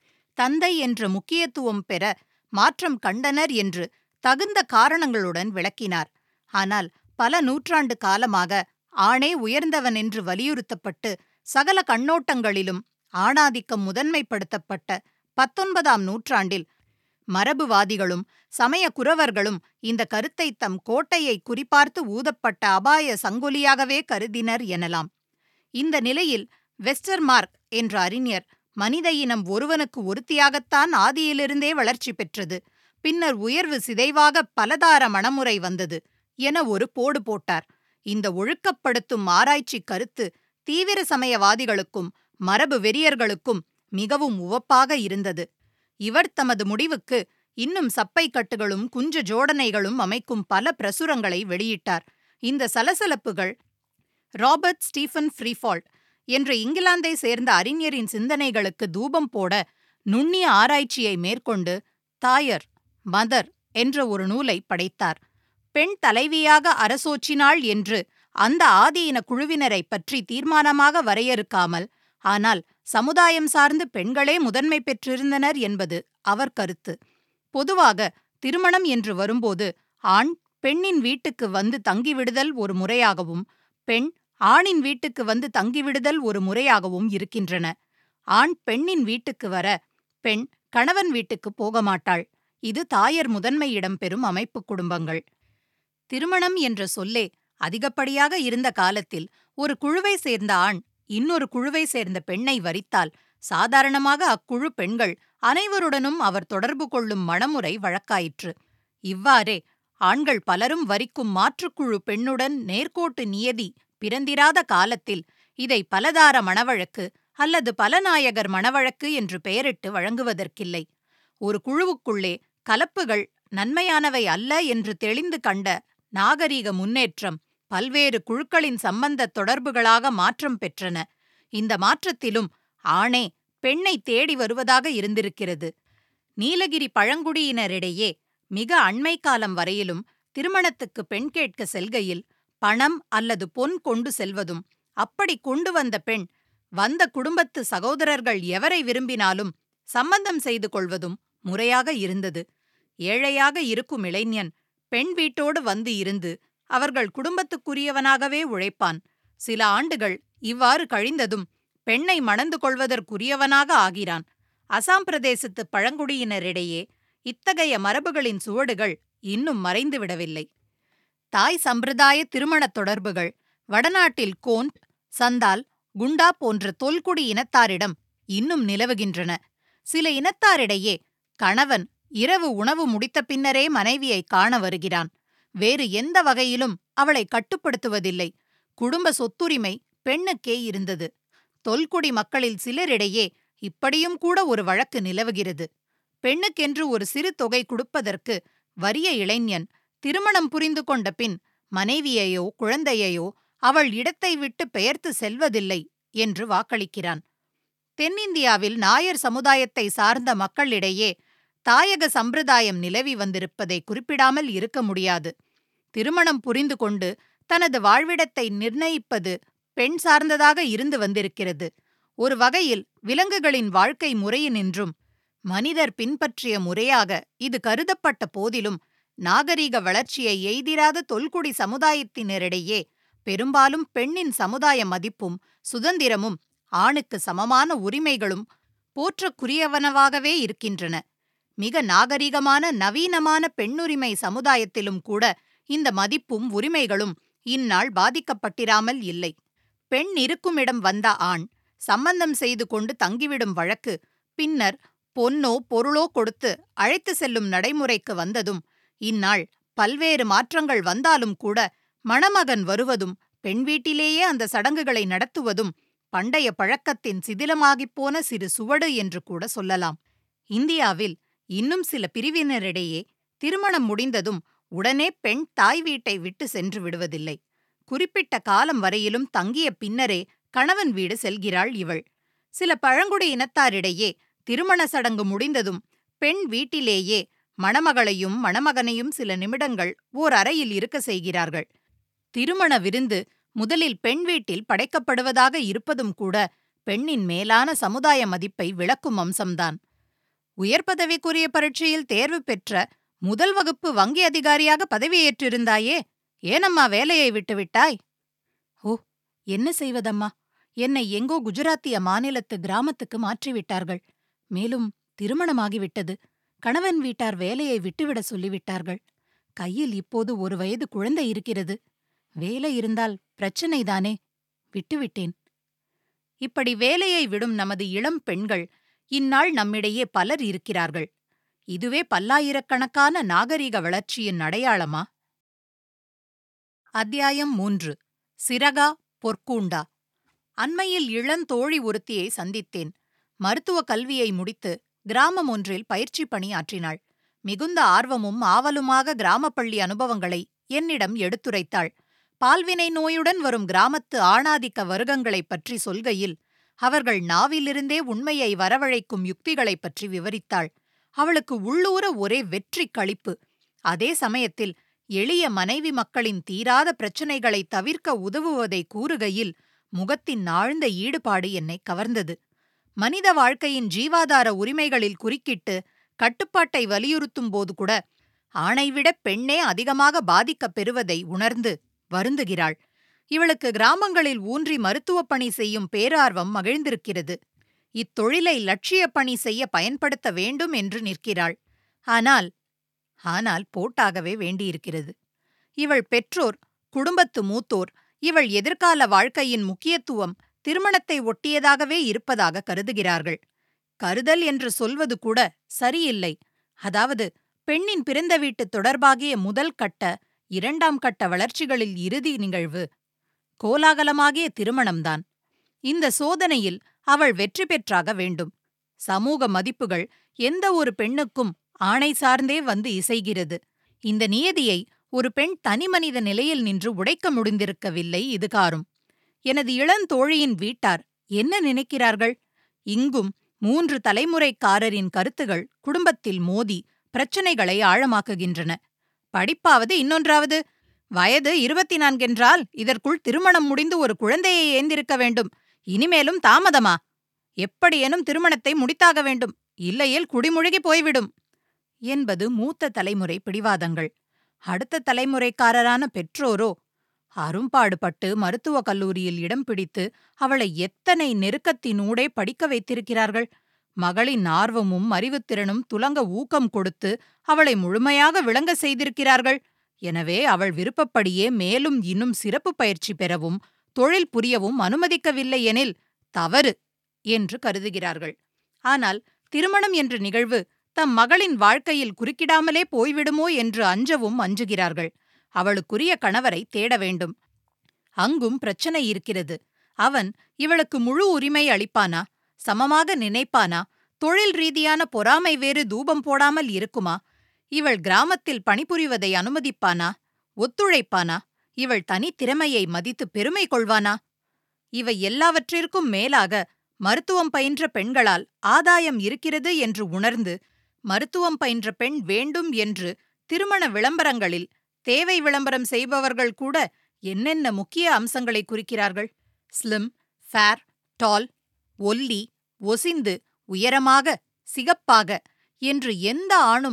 A: தந்தை என்ற முக்கியத்துவம் பெற மாற்றம் கண்டனர் என்று தகுந்த காரணங்களுடன் விளக்கினார் ஆனால் பல நூற்றாண்டு காலமாக ஆணே உயர்ந்தவன் என்று வலியுறுத்தப்பட்டு சகல கண்ணோட்டங்களிலும் ஆணாதிக்கம் முதன்மைப்படுத்தப்பட்ட பத்தொன்பதாம் நூற்றாண்டில் மரபுவாதிகளும் சமய குரவர்களும் இந்த கருத்தை தம் கோட்டையை குறிபார்த்து ஊதப்பட்ட அபாய சங்கொலியாகவே கருதினர் எனலாம் இந்த நிலையில் வெஸ்டர்மார்க் என்ற அறிஞர் மனித இனம் ஒருவனுக்கு ஒருத்தியாகத்தான் ஆதியிலிருந்தே வளர்ச்சி பெற்றது பின்னர் உயர்வு சிதைவாக பலதார மணமுறை வந்தது என ஒரு போடு போட்டார் இந்த ஒழுக்கப்படுத்தும் ஆராய்ச்சி கருத்து தீவிர சமயவாதிகளுக்கும் மரபு வெறியர்களுக்கும் மிகவும் உவப்பாக இருந்தது இவர் தமது முடிவுக்கு இன்னும் சப்பை கட்டுகளும் குஞ்ச ஜோடனைகளும் அமைக்கும் பல பிரசுரங்களை வெளியிட்டார் இந்த சலசலப்புகள் ராபர்ட் ஸ்டீஃபன் ஃப்ரீஃபால்ட் என்ற இங்கிலாந்தை சேர்ந்த அறிஞரின் சிந்தனைகளுக்கு தூபம் போட நுண்ணிய ஆராய்ச்சியை மேற்கொண்டு தாயர் மதர் என்ற ஒரு நூலை படைத்தார் பெண் தலைவியாக அரசோச்சினாள் என்று அந்த ஆதியின குழுவினரை பற்றி தீர்மானமாக வரையறுக்காமல் ஆனால் சமுதாயம் சார்ந்து பெண்களே முதன்மை பெற்றிருந்தனர் என்பது அவர் கருத்து பொதுவாக திருமணம் என்று வரும்போது ஆண் பெண்ணின் வீட்டுக்கு வந்து தங்கிவிடுதல் ஒரு முறையாகவும் பெண் ஆணின் வீட்டுக்கு வந்து தங்கிவிடுதல் ஒரு முறையாகவும் இருக்கின்றன ஆண் பெண்ணின் வீட்டுக்கு வர பெண் கணவன் வீட்டுக்கு போக மாட்டாள் இது தாயர் முதன்மையிடம் பெறும் அமைப்பு குடும்பங்கள் திருமணம் என்ற சொல்லே அதிகப்படியாக இருந்த காலத்தில் ஒரு குழுவை சேர்ந்த ஆண் இன்னொரு குழுவை சேர்ந்த பெண்ணை வரித்தால் சாதாரணமாக அக்குழு பெண்கள் அனைவருடனும் அவர் தொடர்பு கொள்ளும் மணமுறை வழக்காயிற்று இவ்வாறே ஆண்கள் பலரும் வரிக்கும் மாற்றுக்குழு பெண்ணுடன் நேர்கோட்டு நியதி பிறந்திராத காலத்தில் இதை பலதார மணவழக்கு அல்லது பலநாயகர் மணவழக்கு என்று பெயரிட்டு வழங்குவதற்கில்லை ஒரு குழுவுக்குள்ளே கலப்புகள் நன்மையானவை அல்ல என்று தெளிந்து கண்ட நாகரீக முன்னேற்றம் பல்வேறு குழுக்களின் சம்பந்த தொடர்புகளாக மாற்றம் பெற்றன இந்த மாற்றத்திலும் ஆணே பெண்ணை தேடி வருவதாக இருந்திருக்கிறது நீலகிரி பழங்குடியினரிடையே மிக அண்மை காலம் வரையிலும் திருமணத்துக்கு பெண் கேட்க செல்கையில் பணம் அல்லது பொன் கொண்டு செல்வதும் அப்படி கொண்டு வந்த பெண் வந்த குடும்பத்து சகோதரர்கள் எவரை விரும்பினாலும் சம்பந்தம் செய்து கொள்வதும் முறையாக இருந்தது ஏழையாக இருக்கும் இளைஞன் பெண் வீட்டோடு வந்து இருந்து அவர்கள் குடும்பத்துக்குரியவனாகவே உழைப்பான் சில ஆண்டுகள் இவ்வாறு கழிந்ததும் பெண்ணை மணந்து கொள்வதற்குரியவனாக ஆகிறான் அசாம் பிரதேசத்து பழங்குடியினரிடையே இத்தகைய மரபுகளின் சுவடுகள் இன்னும் மறைந்துவிடவில்லை தாய் சம்பிரதாய திருமணத் தொடர்புகள் வடநாட்டில் கோண்ட் சந்தால் குண்டா போன்ற தொல்குடி இனத்தாரிடம் இன்னும் நிலவுகின்றன சில இனத்தாரிடையே கணவன் இரவு உணவு முடித்த பின்னரே மனைவியை காண வருகிறான் வேறு எந்த வகையிலும் அவளை கட்டுப்படுத்துவதில்லை குடும்ப சொத்துரிமை பெண்ணுக்கே இருந்தது தொல்குடி மக்களில் சிலரிடையே இப்படியும் கூட ஒரு வழக்கு நிலவுகிறது பெண்ணுக்கென்று ஒரு சிறு தொகை கொடுப்பதற்கு வறிய இளைஞன் திருமணம் புரிந்து கொண்ட பின் மனைவியையோ குழந்தையையோ அவள் இடத்தை விட்டு பெயர்த்து செல்வதில்லை என்று வாக்களிக்கிறான் தென்னிந்தியாவில் நாயர் சமுதாயத்தை சார்ந்த மக்களிடையே தாயக சம்பிரதாயம் நிலவி வந்திருப்பதை குறிப்பிடாமல் இருக்க முடியாது திருமணம் புரிந்து கொண்டு தனது வாழ்விடத்தை நிர்ணயிப்பது பெண் சார்ந்ததாக இருந்து வந்திருக்கிறது ஒரு வகையில் விலங்குகளின் வாழ்க்கை முறையினின்றும் மனிதர் பின்பற்றிய முறையாக இது கருதப்பட்ட போதிலும் நாகரிக வளர்ச்சியை எய்திராத தொல்குடி சமுதாயத்தினரிடையே பெரும்பாலும் பெண்ணின் சமுதாய மதிப்பும் சுதந்திரமும் ஆணுக்கு சமமான உரிமைகளும் போற்றக்குரியவனவாகவே இருக்கின்றன மிக நாகரிகமான நவீனமான பெண்ணுரிமை சமுதாயத்திலும் கூட இந்த மதிப்பும் உரிமைகளும் இந்நாள் பாதிக்கப்பட்டிராமல் இல்லை பெண் இருக்குமிடம் வந்த ஆண் சம்பந்தம் செய்து கொண்டு தங்கிவிடும் வழக்கு பின்னர் பொன்னோ பொருளோ கொடுத்து அழைத்து செல்லும் நடைமுறைக்கு வந்ததும் இந்நாள் பல்வேறு மாற்றங்கள் வந்தாலும் கூட மணமகன் வருவதும் பெண் வீட்டிலேயே அந்த சடங்குகளை நடத்துவதும் பண்டைய பழக்கத்தின் சிதிலமாகிப் போன சிறு சுவடு என்று கூட சொல்லலாம் இந்தியாவில் இன்னும் சில பிரிவினரிடையே திருமணம் முடிந்ததும் உடனே பெண் தாய் வீட்டை விட்டு சென்று விடுவதில்லை குறிப்பிட்ட காலம் வரையிலும் தங்கிய பின்னரே கணவன் வீடு செல்கிறாள் இவள் சில பழங்குடி இனத்தாரிடையே திருமண சடங்கு முடிந்ததும் பெண் வீட்டிலேயே மணமகளையும் மணமகனையும் சில நிமிடங்கள் ஓர் அறையில் இருக்க செய்கிறார்கள் திருமண விருந்து முதலில் பெண் வீட்டில் படைக்கப்படுவதாக இருப்பதும் கூட பெண்ணின் மேலான சமுதாய மதிப்பை விளக்கும் அம்சம்தான் உயர் பதவிக்குரிய பரீட்சையில் தேர்வு பெற்ற முதல் வகுப்பு வங்கி அதிகாரியாக பதவியேற்றிருந்தாயே ஏனம்மா வேலையை விட்டுவிட்டாய் ஓ என்ன செய்வதம்மா என்னை எங்கோ குஜராத்திய மாநிலத்து கிராமத்துக்கு மாற்றிவிட்டார்கள் மேலும் திருமணமாகிவிட்டது கணவன் வீட்டார் வேலையை விட்டுவிட சொல்லிவிட்டார்கள் கையில் இப்போது ஒரு வயது குழந்தை இருக்கிறது வேலை இருந்தால் பிரச்சனைதானே விட்டுவிட்டேன் இப்படி வேலையை விடும் நமது இளம் பெண்கள் இந்நாள் நம்மிடையே பலர் இருக்கிறார்கள் இதுவே பல்லாயிரக்கணக்கான நாகரிக வளர்ச்சியின் அடையாளமா அத்தியாயம் மூன்று சிறகா பொற்கூண்டா அண்மையில் இளந்தோழி ஒருத்தியை சந்தித்தேன் மருத்துவ கல்வியை முடித்து கிராமம் ஒன்றில் பயிற்சி பணியாற்றினாள் மிகுந்த ஆர்வமும் ஆவலுமாக கிராமப்பள்ளி அனுபவங்களை என்னிடம் எடுத்துரைத்தாள் பால்வினை நோயுடன் வரும் கிராமத்து ஆணாதிக்க வருகங்களைப் பற்றி சொல்கையில் அவர்கள் நாவிலிருந்தே உண்மையை வரவழைக்கும் யுக்திகளைப் பற்றி விவரித்தாள் அவளுக்கு உள்ளூர ஒரே வெற்றி களிப்பு அதே சமயத்தில் எளிய மனைவி மக்களின் தீராத பிரச்சனைகளை தவிர்க்க உதவுவதை கூறுகையில் முகத்தின் ஆழ்ந்த ஈடுபாடு என்னை கவர்ந்தது மனித வாழ்க்கையின் ஜீவாதார உரிமைகளில் குறுக்கிட்டு கட்டுப்பாட்டை வலியுறுத்தும் போது கூட ஆணைவிட பெண்ணே அதிகமாக பாதிக்கப் பெறுவதை உணர்ந்து வருந்துகிறாள் இவளுக்கு கிராமங்களில் ஊன்றி மருத்துவப் பணி செய்யும் பேரார்வம் மகிழ்ந்திருக்கிறது இத்தொழிலை லட்சிய பணி செய்ய பயன்படுத்த வேண்டும் என்று நிற்கிறாள் ஆனால் ஆனால் போட்டாகவே வேண்டியிருக்கிறது இவள் பெற்றோர் குடும்பத்து மூத்தோர் இவள் எதிர்கால வாழ்க்கையின் முக்கியத்துவம் திருமணத்தை ஒட்டியதாகவே இருப்பதாக கருதுகிறார்கள் கருதல் என்று சொல்வது கூட சரியில்லை அதாவது பெண்ணின் பிறந்த வீட்டு தொடர்பாகிய முதல் கட்ட இரண்டாம் கட்ட வளர்ச்சிகளில் இறுதி நிகழ்வு கோலாகலமாகிய திருமணம்தான் இந்த சோதனையில் அவள் வெற்றி பெற்றாக வேண்டும் சமூக மதிப்புகள் எந்த ஒரு பெண்ணுக்கும் ஆணை சார்ந்தே வந்து இசைகிறது இந்த நியதியை ஒரு பெண் தனிமனித நிலையில் நின்று உடைக்க முடிந்திருக்கவில்லை இதுகாரும் எனது இளந்தோழியின் வீட்டார் என்ன நினைக்கிறார்கள் இங்கும் மூன்று தலைமுறைக்காரரின் கருத்துகள் குடும்பத்தில் மோதி பிரச்சனைகளை ஆழமாக்குகின்றன படிப்பாவது இன்னொன்றாவது வயது இருபத்தி நான்கென்றால் இதற்குள் திருமணம் முடிந்து ஒரு குழந்தையை ஏந்திருக்க வேண்டும் இனிமேலும் தாமதமா எப்படியேனும் திருமணத்தை முடித்தாக வேண்டும் இல்லையேல் குடிமுழுகி போய்விடும் என்பது மூத்த தலைமுறை பிடிவாதங்கள் அடுத்த தலைமுறைக்காரரான பெற்றோரோ அரும்பாடுபட்டு மருத்துவக் கல்லூரியில் இடம் பிடித்து அவளை எத்தனை நெருக்கத்தினூடே படிக்க வைத்திருக்கிறார்கள் மகளின் ஆர்வமும் அறிவுத்திறனும் துலங்க ஊக்கம் கொடுத்து அவளை முழுமையாக விளங்க செய்திருக்கிறார்கள் எனவே அவள் விருப்பப்படியே மேலும் இன்னும் சிறப்பு பயிற்சி பெறவும் தொழில் புரியவும் அனுமதிக்கவில்லை எனில் தவறு என்று கருதுகிறார்கள் ஆனால் திருமணம் என்ற நிகழ்வு தம் மகளின் வாழ்க்கையில் குறுக்கிடாமலே போய்விடுமோ என்று அஞ்சவும் அஞ்சுகிறார்கள் அவளுக்குரிய கணவரை தேட வேண்டும் அங்கும் பிரச்சனை இருக்கிறது அவன் இவளுக்கு முழு உரிமை அளிப்பானா சமமாக நினைப்பானா தொழில் ரீதியான பொறாமை வேறு தூபம் போடாமல் இருக்குமா இவள் கிராமத்தில் பணிபுரிவதை அனுமதிப்பானா ஒத்துழைப்பானா இவள் தனித்திறமையை மதித்து பெருமை கொள்வானா இவை எல்லாவற்றிற்கும் மேலாக மருத்துவம் பயின்ற பெண்களால் ஆதாயம் இருக்கிறது என்று உணர்ந்து மருத்துவம் பயின்ற பெண் வேண்டும் என்று திருமண விளம்பரங்களில் தேவை விளம்பரம் செய்பவர்கள் கூட என்னென்ன முக்கிய அம்சங்களை குறிக்கிறார்கள் ஸ்லிம் ஃபேர் டால் ஒல்லி ஒசிந்து உயரமாக சிகப்பாக என்று எந்த ஆணும்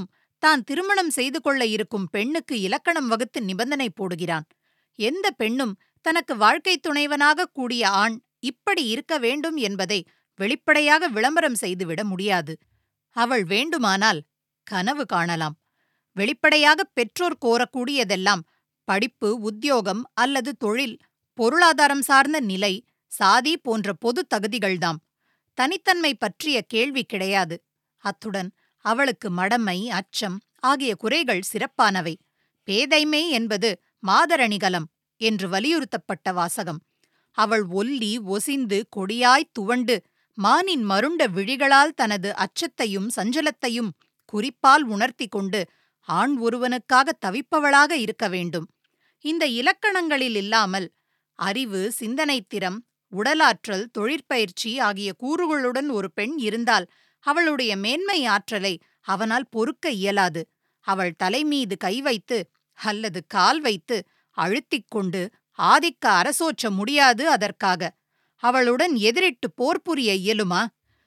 A: தான் திருமணம் செய்து கொள்ள இருக்கும் பெண்ணுக்கு இலக்கணம் வகுத்து நிபந்தனை போடுகிறான் எந்த பெண்ணும் தனக்கு வாழ்க்கைத் துணைவனாக கூடிய ஆண் இப்படி இருக்க வேண்டும் என்பதை வெளிப்படையாக விளம்பரம் செய்துவிட முடியாது அவள் வேண்டுமானால் கனவு காணலாம் வெளிப்படையாக பெற்றோர் கோரக்கூடியதெல்லாம் படிப்பு உத்தியோகம் அல்லது தொழில் பொருளாதாரம் சார்ந்த நிலை சாதி போன்ற பொது தகுதிகள்தாம் தனித்தன்மை பற்றிய கேள்வி கிடையாது அத்துடன் அவளுக்கு மடமை அச்சம் ஆகிய குறைகள் சிறப்பானவை பேதைமை என்பது மாதரணிகலம் என்று வலியுறுத்தப்பட்ட வாசகம் அவள் ஒல்லி ஒசிந்து கொடியாய் துவண்டு மானின் மருண்ட விழிகளால் தனது அச்சத்தையும் சஞ்சலத்தையும் குறிப்பால் உணர்த்தி கொண்டு ஆண் ஒருவனுக்காக தவிப்பவளாக இருக்க வேண்டும் இந்த இலக்கணங்களில் இல்லாமல் அறிவு சிந்தனைத்திறம் உடலாற்றல் தொழிற்பயிற்சி ஆகிய கூறுகளுடன் ஒரு பெண் இருந்தால் அவளுடைய மேன்மை ஆற்றலை அவனால் பொறுக்க இயலாது அவள் தலைமீது கை வைத்து அல்லது கால் வைத்து அழுத்திக் கொண்டு ஆதிக்க அரசோற்ற முடியாது அதற்காக அவளுடன் எதிரிட்டு போர் புரிய இயலுமா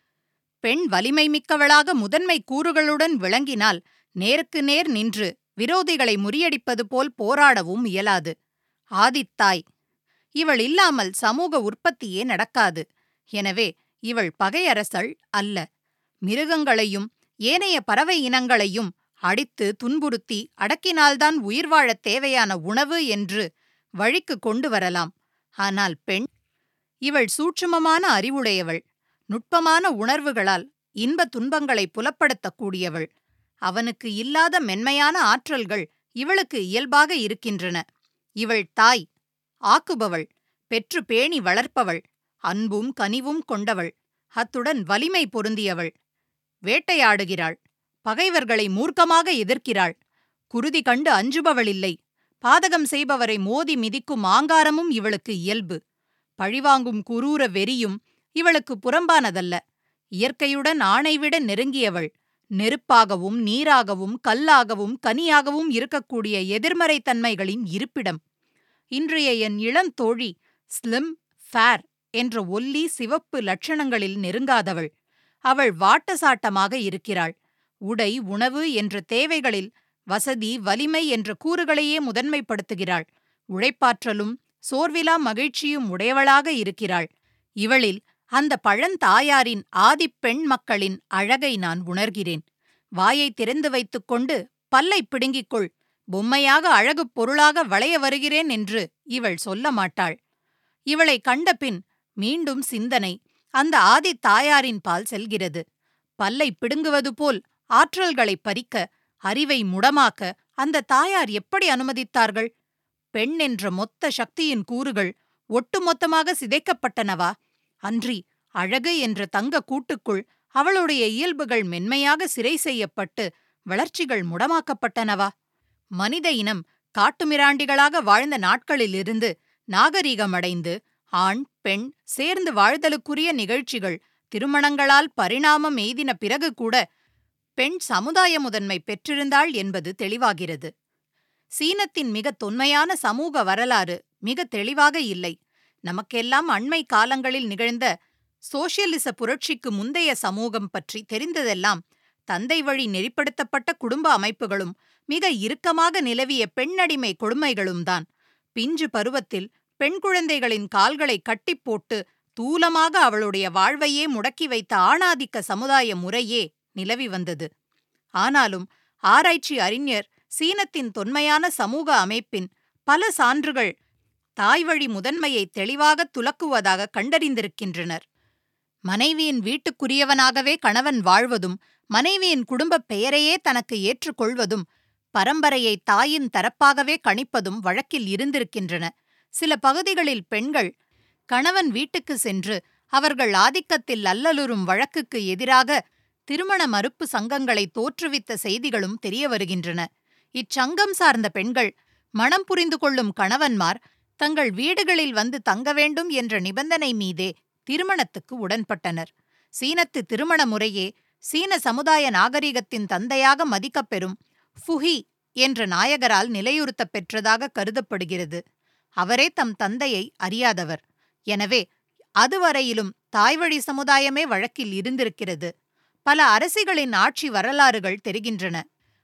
A: பெண் வலிமை மிக்கவளாக முதன்மை கூறுகளுடன் விளங்கினால் நேருக்கு நேர் நின்று விரோதிகளை முறியடிப்பது போல் போராடவும் இயலாது ஆதித்தாய் இவள் இல்லாமல் சமூக உற்பத்தியே நடக்காது எனவே இவள் பகையரசள் அல்ல மிருகங்களையும் ஏனைய பறவை இனங்களையும் அடித்து துன்புறுத்தி அடக்கினால்தான் உயிர் வாழத் தேவையான உணவு என்று வழிக்கு கொண்டு வரலாம் ஆனால் பெண் இவள் சூட்சுமமான அறிவுடையவள் நுட்பமான உணர்வுகளால் இன்ப துன்பங்களை புலப்படுத்தக்கூடியவள் அவனுக்கு இல்லாத மென்மையான ஆற்றல்கள் இவளுக்கு இயல்பாக இருக்கின்றன இவள் தாய் ஆக்குபவள் பெற்று பேணி வளர்ப்பவள் அன்பும் கனிவும் கொண்டவள் அத்துடன் வலிமை பொருந்தியவள் வேட்டையாடுகிறாள் பகைவர்களை மூர்க்கமாக எதிர்க்கிறாள் குருதி கண்டு அஞ்சுபவளில்லை பாதகம் செய்பவரை மோதி மிதிக்கும் ஆங்காரமும் இவளுக்கு இயல்பு பழிவாங்கும் குரூர வெறியும் இவளுக்கு புறம்பானதல்ல இயற்கையுடன் ஆணைவிட நெருங்கியவள் நெருப்பாகவும் நீராகவும் கல்லாகவும் கனியாகவும் இருக்கக்கூடிய எதிர்மறை தன்மைகளின் இருப்பிடம் இன்றைய என் இளந்தோழி ஸ்லிம் ஃபேர் என்ற ஒல்லி சிவப்பு லட்சணங்களில் நெருங்காதவள் அவள் வாட்டசாட்டமாக இருக்கிறாள் உடை உணவு என்ற தேவைகளில் வசதி வலிமை என்ற கூறுகளையே முதன்மைப்படுத்துகிறாள் உழைப்பாற்றலும் சோர்விலா மகிழ்ச்சியும் உடையவளாக இருக்கிறாள் இவளில் அந்த பழந்தாயாரின் ஆதிப்பெண் மக்களின் அழகை நான் உணர்கிறேன் வாயை திறந்து வைத்துக்கொண்டு பல்லை பிடுங்கிக்கொள் பொம்மையாக அழகுப் பொருளாக வளைய வருகிறேன் என்று இவள் சொல்ல மாட்டாள் இவளை கண்டபின் மீண்டும் சிந்தனை அந்த ஆதி தாயாரின் பால் செல்கிறது பல்லை பிடுங்குவது போல் ஆற்றல்களை பறிக்க அறிவை முடமாக்க அந்த தாயார் எப்படி அனுமதித்தார்கள் பெண் என்ற மொத்த சக்தியின் கூறுகள் ஒட்டுமொத்தமாக சிதைக்கப்பட்டனவா அன்றி அழகு என்ற தங்க கூட்டுக்குள் அவளுடைய இயல்புகள் மென்மையாக சிறை செய்யப்பட்டு வளர்ச்சிகள் முடமாக்கப்பட்டனவா மனித இனம் காட்டுமிராண்டிகளாக வாழ்ந்த நாட்களிலிருந்து நாகரீகமடைந்து ஆண் பெண் சேர்ந்து வாழ்தலுக்குரிய நிகழ்ச்சிகள் திருமணங்களால் பரிணாமம் எய்தின பிறகு கூட பெண் சமுதாய முதன்மை பெற்றிருந்தாள் என்பது தெளிவாகிறது சீனத்தின் மிக தொன்மையான சமூக வரலாறு மிக தெளிவாக இல்லை நமக்கெல்லாம் அண்மை காலங்களில் நிகழ்ந்த சோசியலிச புரட்சிக்கு முந்தைய சமூகம் பற்றி தெரிந்ததெல்லாம் தந்தை வழி நெறிப்படுத்தப்பட்ட குடும்ப அமைப்புகளும் மிக இறுக்கமாக நிலவிய பெண்ணடிமை கொடுமைகளும் தான் பிஞ்சு பருவத்தில் பெண் குழந்தைகளின் கால்களை கட்டிப் போட்டு தூலமாக அவளுடைய வாழ்வையே முடக்கி வைத்த ஆணாதிக்க சமுதாய முறையே நிலவி வந்தது ஆனாலும் ஆராய்ச்சி அறிஞர் சீனத்தின் தொன்மையான சமூக அமைப்பின் பல சான்றுகள் தாய்வழி முதன்மையை தெளிவாக துலக்குவதாக கண்டறிந்திருக்கின்றனர் மனைவியின் வீட்டுக்குரியவனாகவே கணவன் வாழ்வதும் மனைவியின் குடும்பப் பெயரையே தனக்கு ஏற்றுக்கொள்வதும் பரம்பரையை தாயின் தரப்பாகவே கணிப்பதும் வழக்கில் இருந்திருக்கின்றன சில பகுதிகளில் பெண்கள் கணவன் வீட்டுக்கு சென்று அவர்கள் ஆதிக்கத்தில் அல்லலுறும் வழக்குக்கு எதிராக திருமண மறுப்பு சங்கங்களை தோற்றுவித்த செய்திகளும் தெரிய வருகின்றன இச்சங்கம் சார்ந்த பெண்கள் மனம் புரிந்து கொள்ளும் கணவன்மார் தங்கள் வீடுகளில் வந்து தங்க வேண்டும் என்ற நிபந்தனை மீதே திருமணத்துக்கு உடன்பட்டனர் சீனத்து திருமண முறையே சீன சமுதாய நாகரிகத்தின் தந்தையாக மதிக்கப்பெறும் ஃபுஹி என்ற நாயகரால் நிலையுறுத்தப் பெற்றதாக கருதப்படுகிறது அவரே தம் தந்தையை அறியாதவர் எனவே அதுவரையிலும் தாய்வழி சமுதாயமே வழக்கில் இருந்திருக்கிறது பல அரசிகளின் ஆட்சி வரலாறுகள் தெரிகின்றன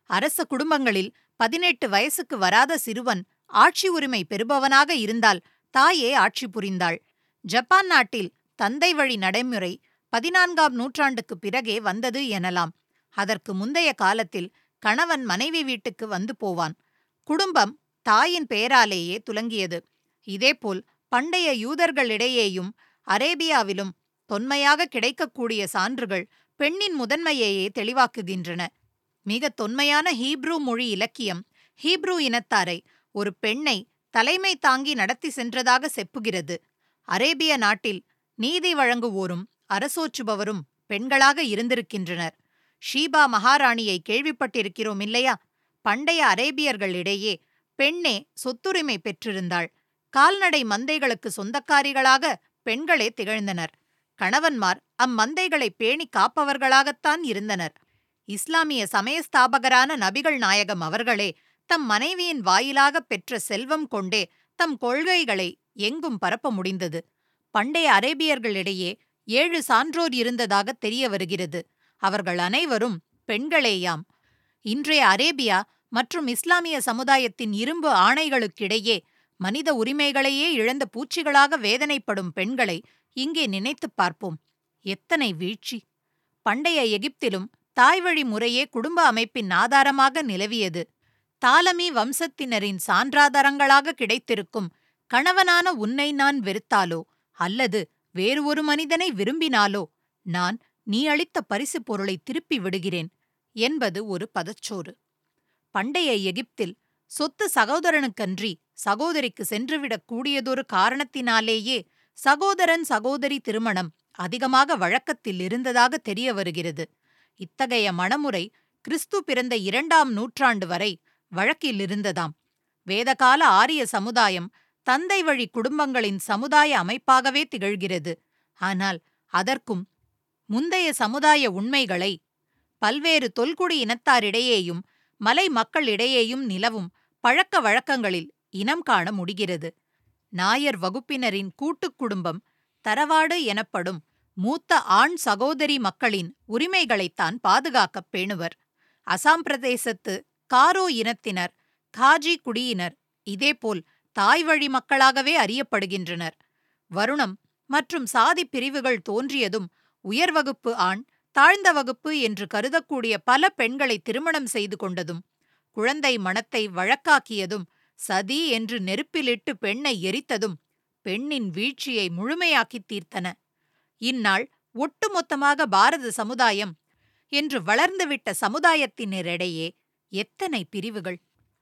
A: அரச குடும்பங்களில் பதினெட்டு வயசுக்கு வராத சிறுவன் ஆட்சி உரிமை பெறுபவனாக இருந்தால் தாயே ஆட்சி புரிந்தாள் ஜப்பான் நாட்டில் தந்தை வழி நடைமுறை பதினான்காம் நூற்றாண்டுக்கு பிறகே வந்தது எனலாம் அதற்கு முந்தைய காலத்தில் கணவன் மனைவி வீட்டுக்கு வந்து போவான் குடும்பம் தாயின் பெயராலேயே துலங்கியது இதேபோல் பண்டைய யூதர்களிடையேயும் அரேபியாவிலும் தொன்மையாக கிடைக்கக்கூடிய சான்றுகள் பெண்ணின் முதன்மையையே தெளிவாக்குகின்றன மிக தொன்மையான ஹீப்ரூ மொழி இலக்கியம் ஹீப்ரூ இனத்தாரை ஒரு பெண்ணை தலைமை தாங்கி நடத்தி சென்றதாக செப்புகிறது அரேபிய நாட்டில் நீதி வழங்குவோரும் அரசோற்றுபவரும் பெண்களாக இருந்திருக்கின்றனர் ஷீபா மகாராணியை கேள்விப்பட்டிருக்கிறோம் இல்லையா பண்டைய அரேபியர்களிடையே பெண்ணே சொத்துரிமை பெற்றிருந்தாள் கால்நடை மந்தைகளுக்கு சொந்தக்காரிகளாக பெண்களே திகழ்ந்தனர் கணவன்மார் அம்மந்தைகளை பேணி காப்பவர்களாகத்தான் இருந்தனர் இஸ்லாமிய சமயஸ்தாபகரான நபிகள் நாயகம் அவர்களே தம் மனைவியின் வாயிலாக பெற்ற செல்வம் கொண்டே தம் கொள்கைகளை எங்கும் பரப்ப முடிந்தது பண்டைய அரேபியர்களிடையே ஏழு சான்றோர் இருந்ததாக தெரிய வருகிறது அவர்கள் அனைவரும் பெண்களேயாம் இன்றைய அரேபியா மற்றும் இஸ்லாமிய சமுதாயத்தின் இரும்பு ஆணைகளுக்கிடையே மனித உரிமைகளையே இழந்த பூச்சிகளாக வேதனைப்படும் பெண்களை இங்கே நினைத்துப் பார்ப்போம் எத்தனை வீழ்ச்சி பண்டைய எகிப்திலும் தாய்வழி முறையே குடும்ப அமைப்பின் ஆதாரமாக நிலவியது தாலமி வம்சத்தினரின் சான்றாதாரங்களாக கிடைத்திருக்கும் கணவனான உன்னை நான் வெறுத்தாலோ அல்லது வேறு ஒரு மனிதனை விரும்பினாலோ நான் நீ அளித்த பரிசு பொருளை திருப்பி விடுகிறேன் என்பது ஒரு பதச்சோறு பண்டைய எகிப்தில் சொத்து சகோதரனுக்கன்றி சகோதரிக்கு சென்றுவிடக் கூடியதொரு காரணத்தினாலேயே சகோதரன் சகோதரி திருமணம் அதிகமாக வழக்கத்தில் இருந்ததாக தெரிய வருகிறது இத்தகைய மணமுறை கிறிஸ்து பிறந்த இரண்டாம் நூற்றாண்டு வரை வழக்கில் இருந்ததாம் வேதகால ஆரிய சமுதாயம் தந்தை வழி குடும்பங்களின் சமுதாய அமைப்பாகவே திகழ்கிறது ஆனால் அதற்கும் முந்தைய சமுதாய உண்மைகளை பல்வேறு தொல்குடி இனத்தாரிடையேயும் மலை மக்களிடையேயும் நிலவும் பழக்க வழக்கங்களில் இனம் காண முடிகிறது நாயர் வகுப்பினரின் கூட்டுக் குடும்பம் தரவாடு எனப்படும் மூத்த ஆண் சகோதரி மக்களின் உரிமைகளைத்தான் பாதுகாக்கப் பேணுவர் அசாம் பிரதேசத்து காரோ இனத்தினர் காஜி குடியினர் இதேபோல் தாய்வழி மக்களாகவே அறியப்படுகின்றனர் வருணம் மற்றும் சாதி பிரிவுகள் தோன்றியதும் உயர்வகுப்பு ஆண் தாழ்ந்த வகுப்பு என்று கருதக்கூடிய பல பெண்களை திருமணம் செய்து கொண்டதும் குழந்தை மனத்தை வழக்காக்கியதும் சதி என்று நெருப்பிலிட்டு பெண்ணை எரித்ததும் பெண்ணின் வீழ்ச்சியை முழுமையாக்கித் தீர்த்தன இந்நாள் ஒட்டுமொத்தமாக பாரத சமுதாயம் என்று வளர்ந்துவிட்ட சமுதாயத்தினரிடையே எத்தனை பிரிவுகள்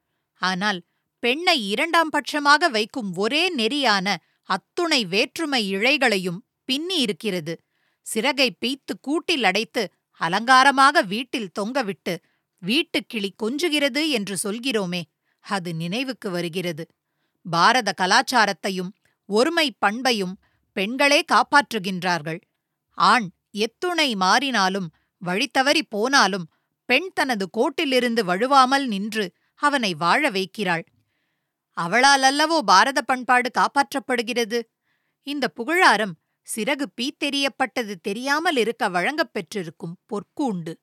A: ஆனால் பெண்ணை இரண்டாம் பட்சமாக வைக்கும் ஒரே நெறியான அத்துணை வேற்றுமை இழைகளையும் பின்னி இருக்கிறது சிறகை பீய்த்து கூட்டில் அடைத்து அலங்காரமாக வீட்டில் தொங்கவிட்டு வீட்டுக்கிளி கொஞ்சுகிறது என்று சொல்கிறோமே அது நினைவுக்கு வருகிறது பாரத கலாச்சாரத்தையும் ஒருமை பண்பையும் பெண்களே காப்பாற்றுகின்றார்கள் ஆண் எத்துணை மாறினாலும் வழித்தவறி போனாலும் பெண் தனது கோட்டிலிருந்து வழுவாமல் நின்று அவனை வாழ வைக்கிறாள் அவளால் அல்லவோ பாரத பண்பாடு காப்பாற்றப்படுகிறது இந்த புகழாரம் சிறகு பீத்தெறியப்பட்டது தெரியாமல் இருக்க வழங்கப் பெற்றிருக்கும் பொற்கூண்டு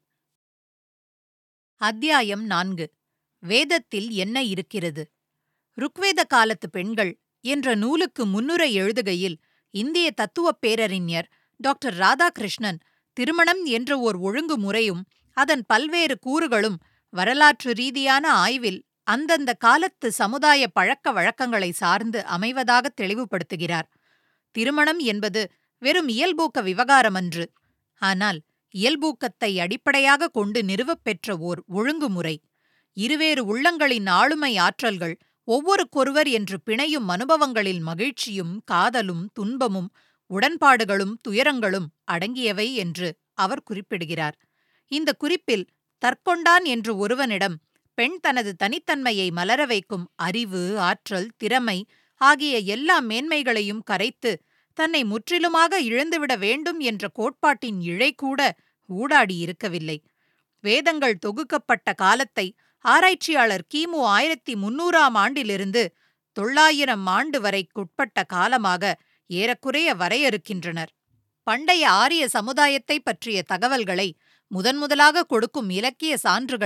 A: அத்தியாயம் நான்கு வேதத்தில் என்ன இருக்கிறது ருக்வேத காலத்து பெண்கள் என்ற நூலுக்கு முன்னுரை எழுதுகையில் இந்திய தத்துவப் பேரறிஞர் டாக்டர் ராதாகிருஷ்ணன் திருமணம் என்ற ஓர் ஒழுங்குமுறையும் அதன் பல்வேறு கூறுகளும் வரலாற்று ரீதியான ஆய்வில் அந்தந்த காலத்து சமுதாய பழக்க வழக்கங்களை சார்ந்து அமைவதாக தெளிவுபடுத்துகிறார் திருமணம் என்பது வெறும் இயல்பூக்க விவகாரமன்று ஆனால் இயல்பூக்கத்தை அடிப்படையாக கொண்டு நிறுவப் பெற்ற ஓர் ஒழுங்குமுறை இருவேறு உள்ளங்களின் ஆளுமை ஆற்றல்கள் ஒவ்வொருக்கொருவர் என்று பிணையும் அனுபவங்களில் மகிழ்ச்சியும் காதலும் துன்பமும் உடன்பாடுகளும் துயரங்களும் அடங்கியவை என்று அவர் குறிப்பிடுகிறார் இந்த குறிப்பில் தற்கொண்டான் என்று ஒருவனிடம் பெண் தனது தனித்தன்மையை மலர வைக்கும் அறிவு ஆற்றல் திறமை ஆகிய எல்லா மேன்மைகளையும் கரைத்து தன்னை முற்றிலுமாக இழந்துவிட வேண்டும் என்ற கோட்பாட்டின் இழை கூட ஊடாடியிருக்கவில்லை வேதங்கள் தொகுக்கப்பட்ட காலத்தை ஆராய்ச்சியாளர் கிமு ஆயிரத்தி முன்னூறாம் ஆண்டிலிருந்து தொள்ளாயிரம் ஆண்டு வரைக்குட்பட்ட காலமாக ஏறக்குறைய வரையறுக்கின்றனர் பண்டைய ஆரிய சமுதாயத்தை பற்றிய தகவல்களை முதன்முதலாக கொடுக்கும் இலக்கிய சான்றுகளை